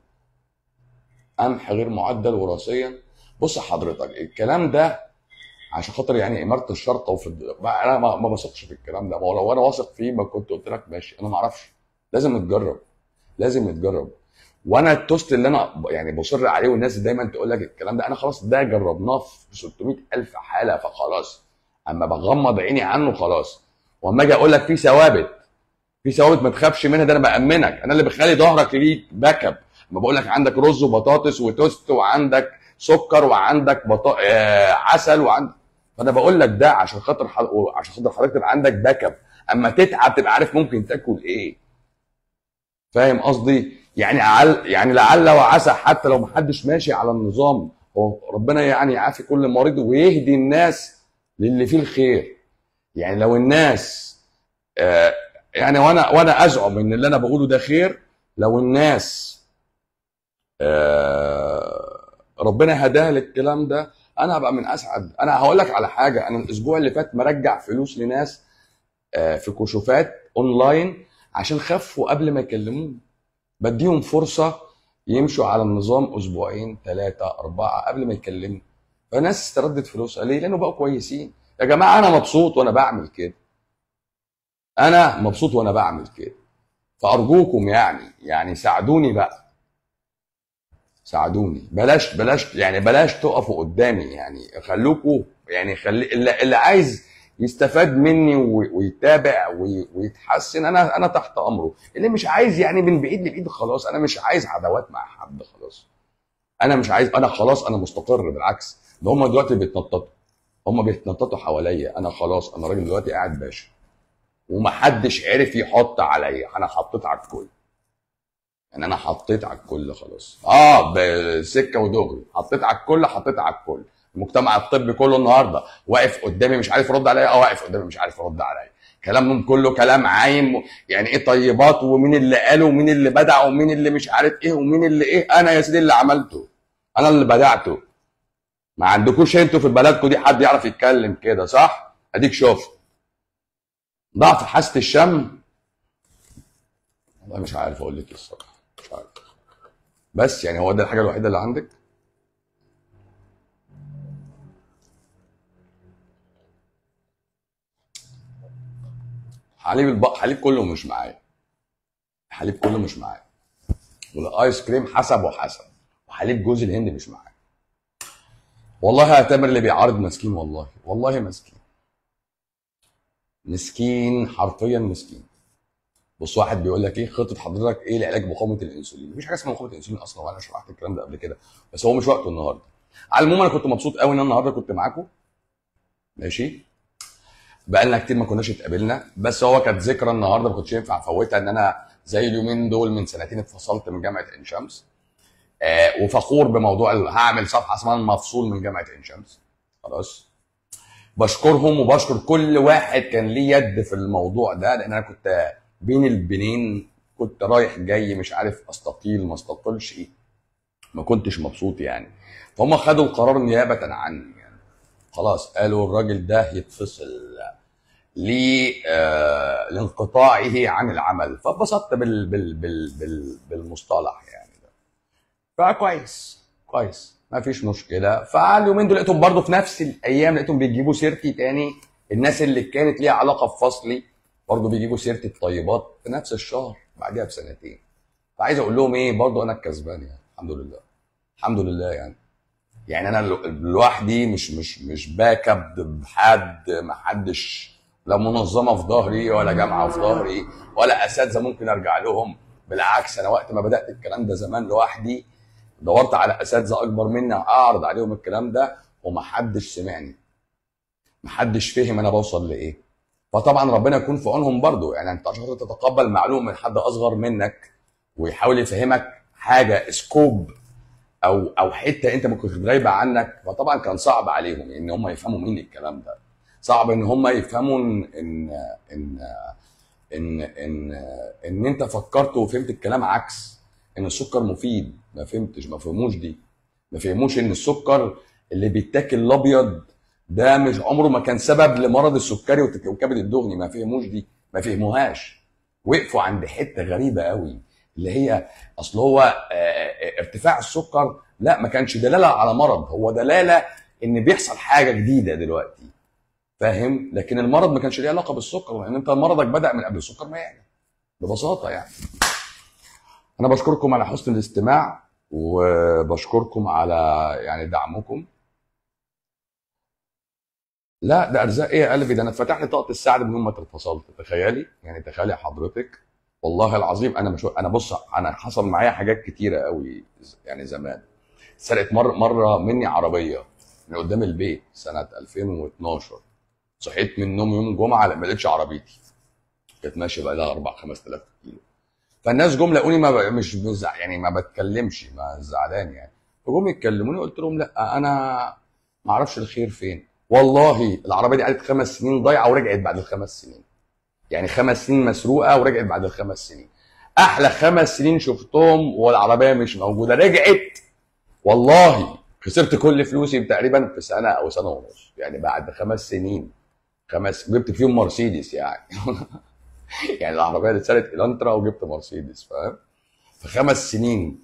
Speaker 1: القمح غير معدل وراثيا بص حضرتك الكلام ده عشان خاطر يعني اماره الشرطه وفي انا ما بثقش في الكلام ده ما هو لو انا واثق فيه ما كنت قلت لك ماشي انا ما اعرفش لازم نتجرب لازم نتجرب وانا التوست اللي انا يعني بصر عليه والناس دايما تقول لك الكلام ده انا خلاص ده جربناه في 600 الف حاله فخلاص اما بغمض عيني عنه خلاص واما اجي اقول لك في ثوابت في ثوابت ما تخافش منها ده انا بامنك انا اللي بخلي ظهرك ليك باك اب اما بقول لك عندك رز وبطاطس وتوست وعندك سكر وعندك بطا... آه عسل وعندك فانا بقول لك ده عشان خاطر حل... عشان خاطر حضرتك تبقى عندك باك اب اما تتعب تبقى عارف ممكن تاكل ايه فاهم قصدي يعني عل... يعني لعل وعسى حتى لو محدش ماشي على النظام هو ربنا يعني يعافي كل مريض ويهدي الناس للي فيه الخير يعني لو الناس آه يعني وانا وانا ازعم ان اللي انا بقوله ده خير لو الناس آه ربنا هداها للكلام ده انا هبقى من اسعد انا هقول لك على حاجه انا الاسبوع اللي فات مرجع فلوس لناس آه في كشوفات اونلاين عشان خفوا قبل ما يكلموني بديهم فرصه يمشوا على النظام اسبوعين ثلاثه اربعه قبل ما يكلموا فناس استردت فلوسها ليه؟ لانه بقوا كويسين يا جماعه انا مبسوط وانا بعمل كده انا مبسوط وانا بعمل كده فارجوكم يعني يعني ساعدوني بقى ساعدوني بلاش بلاش يعني بلاش تقفوا قدامي يعني خلوكوا يعني خلي اللي, اللي عايز يستفاد مني ويتابع ويتحسن انا انا تحت امره اللي مش عايز يعني من بعيد لبعيد خلاص انا مش عايز عداوات مع حد خلاص انا مش عايز انا خلاص انا مستقر بالعكس ده هم دلوقتي بيتنططوا هم بيتنططوا حواليا انا خلاص انا راجل دلوقتي قاعد باشا ومحدش عرف يحط عليا انا حطيت على الكل يعني انا حطيت على الكل خلاص اه بسكه ودغري حطيت على الكل حطيت على الكل المجتمع الطبي كله النهارده واقف قدامي مش عارف يرد عليا اه واقف قدامي مش عارف يرد عليا كلامهم كله كلام عايم يعني ايه طيبات ومين اللي قاله ومين اللي بدع ومين اللي مش عارف ايه ومين اللي ايه انا يا سيدي اللي عملته انا اللي بدعته ما عندكوش انتوا في بلدكم دي حد يعرف يتكلم كده صح اديك شفت ضعف حاسه الشم والله مش عارف اقول لك ايه الصراحه مش عارف بس يعني هو ده الحاجه الوحيده اللي عندك حليب البق حليب كله مش معايا الحليب كله مش معايا والايس كريم حسب وحسب وحليب جوز الهند مش معايا والله يا تامر اللي بيعارض مسكين والله والله مسكين مسكين حرفيا مسكين بص واحد بيقول لك ايه خطه حضرتك ايه لعلاج مقاومه الانسولين مفيش حاجه اسمها مقاومه الانسولين اصلا وانا شرحت الكلام ده قبل كده بس هو مش وقته النهارده على العموم انا كنت مبسوط قوي ان انا النهارده كنت معاكم ماشي بقالنا كتير ما كناش اتقابلنا بس هو كانت ذكرى النهارده ما كنتش ينفع افوتها ان انا زي اليومين دول من سنتين اتفصلت من جامعه عين شمس آه وفخور بموضوع ال- هعمل صفحه اسمها المفصول من جامعه عين شمس خلاص بشكرهم وبشكر كل واحد كان ليه يد في الموضوع ده لان انا كنت بين البنين كنت رايح جاي مش عارف استقيل ما استقلش ما كنتش مبسوط يعني فهم خدوا القرار نيابه عني يعني خلاص قالوا الراجل ده يتفصل ل- آه، لانقطاعه عن العمل فاتبسطت بال بال بال بال بالمصطلح يعني ده فكويس كويس ما فيش مشكله فاليومين دول لقيتهم برضه في نفس الايام لقيتهم بيجيبوا سيرتي تاني الناس اللي كانت ليها علاقه بفصلي برضه بيجيبوا سيرتي الطيبات في نفس الشهر بعدها بسنتين فعايز اقول لهم ايه برضه انا الكسبان يعني الحمد لله الحمد لله يعني يعني انا لو- لوحدي مش مش مش باك اب بحد ما حدش لا منظمه في ظهري ولا جامعه في ظهري ولا اساتذه ممكن ارجع لهم بالعكس انا وقت ما بدات الكلام ده زمان لوحدي دورت على اساتذه اكبر مني اعرض عليهم الكلام ده ومحدش سمعني محدش فهم انا بوصل لايه فطبعا ربنا يكون في عونهم برضو يعني انت عشان تتقبل معلومه من حد اصغر منك ويحاول يفهمك حاجه سكوب او او حته انت ممكن كنت غايبه عنك فطبعا كان صعب عليهم ان هم يفهموا مني الكلام ده صعب ان هم يفهموا ان ان ان ان ان, إن انت فكرت وفهمت الكلام عكس ان السكر مفيد ما فهمتش ما فهموش دي ما فهموش ان السكر اللي بيتاكل الابيض ده مش عمره ما كان سبب لمرض السكري والت- والكبد الدهني ما فهموش دي ما فهموهاش وقفوا عند حته غريبه قوي اللي هي اصل هو آه، آه، ارتفاع السكر لا ما كانش دلاله على مرض هو دلاله ان بيحصل حاجه جديده دلوقتي فاهم لكن المرض ما كانش ليه علاقه بالسكر لان انت مرضك بدا من قبل السكر ما يعلى ببساطه يعني انا بشكركم على حسن الاستماع وبشكركم على يعني دعمكم لا ده ارزاق ايه يا قلبي ده انا اتفتح لي طاقه السعد من يوم ما اتفصلت تخيلي يعني تخيلي حضرتك والله العظيم انا مش انا بص انا حصل معايا حاجات كتيره قوي يعني زمان سرقت مره مره مني عربيه من قدام البيت سنه 2012 صحيت من النوم يوم الجمعه ما لقيتش عربيتي كانت ماشيه بقى لها 4 5000 كيلو فالناس جم لقوني ما ب... مش بزع... يعني ما بتكلمش ما زعلان يعني فجم يتكلموني قلت لهم لا انا ما اعرفش الخير فين والله العربيه دي قعدت خمس سنين ضايعه ورجعت بعد الخمس سنين يعني خمس سنين مسروقه ورجعت بعد الخمس سنين احلى خمس سنين شفتهم والعربيه مش موجوده رجعت والله خسرت كل فلوسي تقريبا في سنه او سنه ونص يعني بعد خمس سنين خمس جبت فيهم مرسيدس يعني يعني العربيه اللي اتسرقت الانترا وجبت مرسيدس فاهم في خمس سنين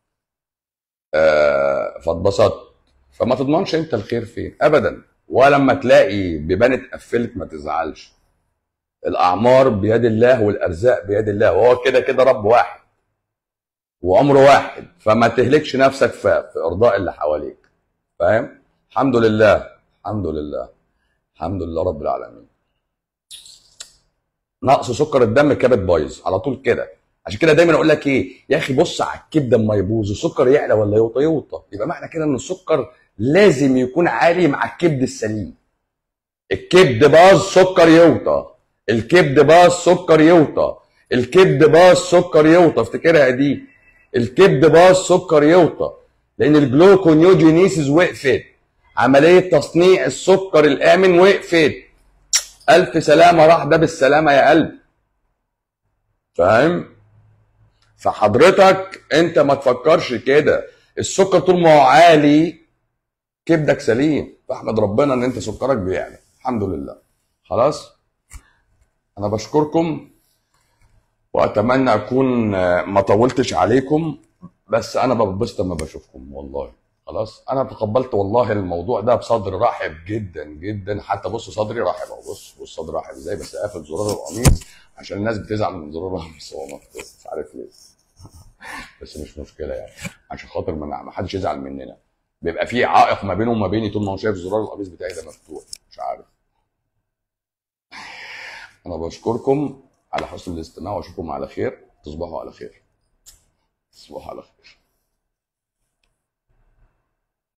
Speaker 1: آه فاتبسطت فما تضمنش انت الخير فين ابدا ولما تلاقي بيبان اتقفلت ما تزعلش الاعمار بيد الله والارزاق بيد الله وهو كده كده رب واحد وعمره واحد فما تهلكش نفسك في, في ارضاء اللي حواليك فاهم الحمد لله الحمد لله الحمد لله رب العالمين نقص سكر الدم الكبد بايظ على طول كده عشان كده دايما اقول لك ايه يا اخي بص على الكبده اما يبوظ السكر يعلى ولا يوطى يوطى يبقى معنى كده ان السكر لازم يكون عالي مع الكبد السليم الكبد باظ سكر يوطى الكبد باظ سكر يوطى الكبد باظ سكر يوطى افتكرها دي الكبد باظ سكر يوطى لان الجلوكونيوجينيسيس وقفت عمليه تصنيع السكر الامن وقفت الف سلامه راح ده بالسلامه يا قلب فاهم فحضرتك انت ما تفكرش كده السكر طول ما هو عالي كبدك سليم فاحمد ربنا ان انت سكرك بيعلى الحمد لله خلاص انا بشكركم واتمنى اكون آه، ما طولتش عليكم بس انا ببسط لما بشوفكم والله خلاص انا تقبلت والله الموضوع ده بصدر رحب جدا جدا حتى بص صدري رحب اهو بص بص صدري رحب ازاي بس قافل زرار القميص عشان الناس بتزعل من زرار القميص هو مفتوح مش عارف ليه بس مش مشكله يعني عشان خاطر ما ما حدش يزعل مننا بيبقى في عائق ما بينه وما بيني طول ما هو شايف زرار القميص بتاعي ده مفتوح مش عارف انا بشكركم على حسن الاستماع واشوفكم على خير تصبحوا على خير تصبحوا على خير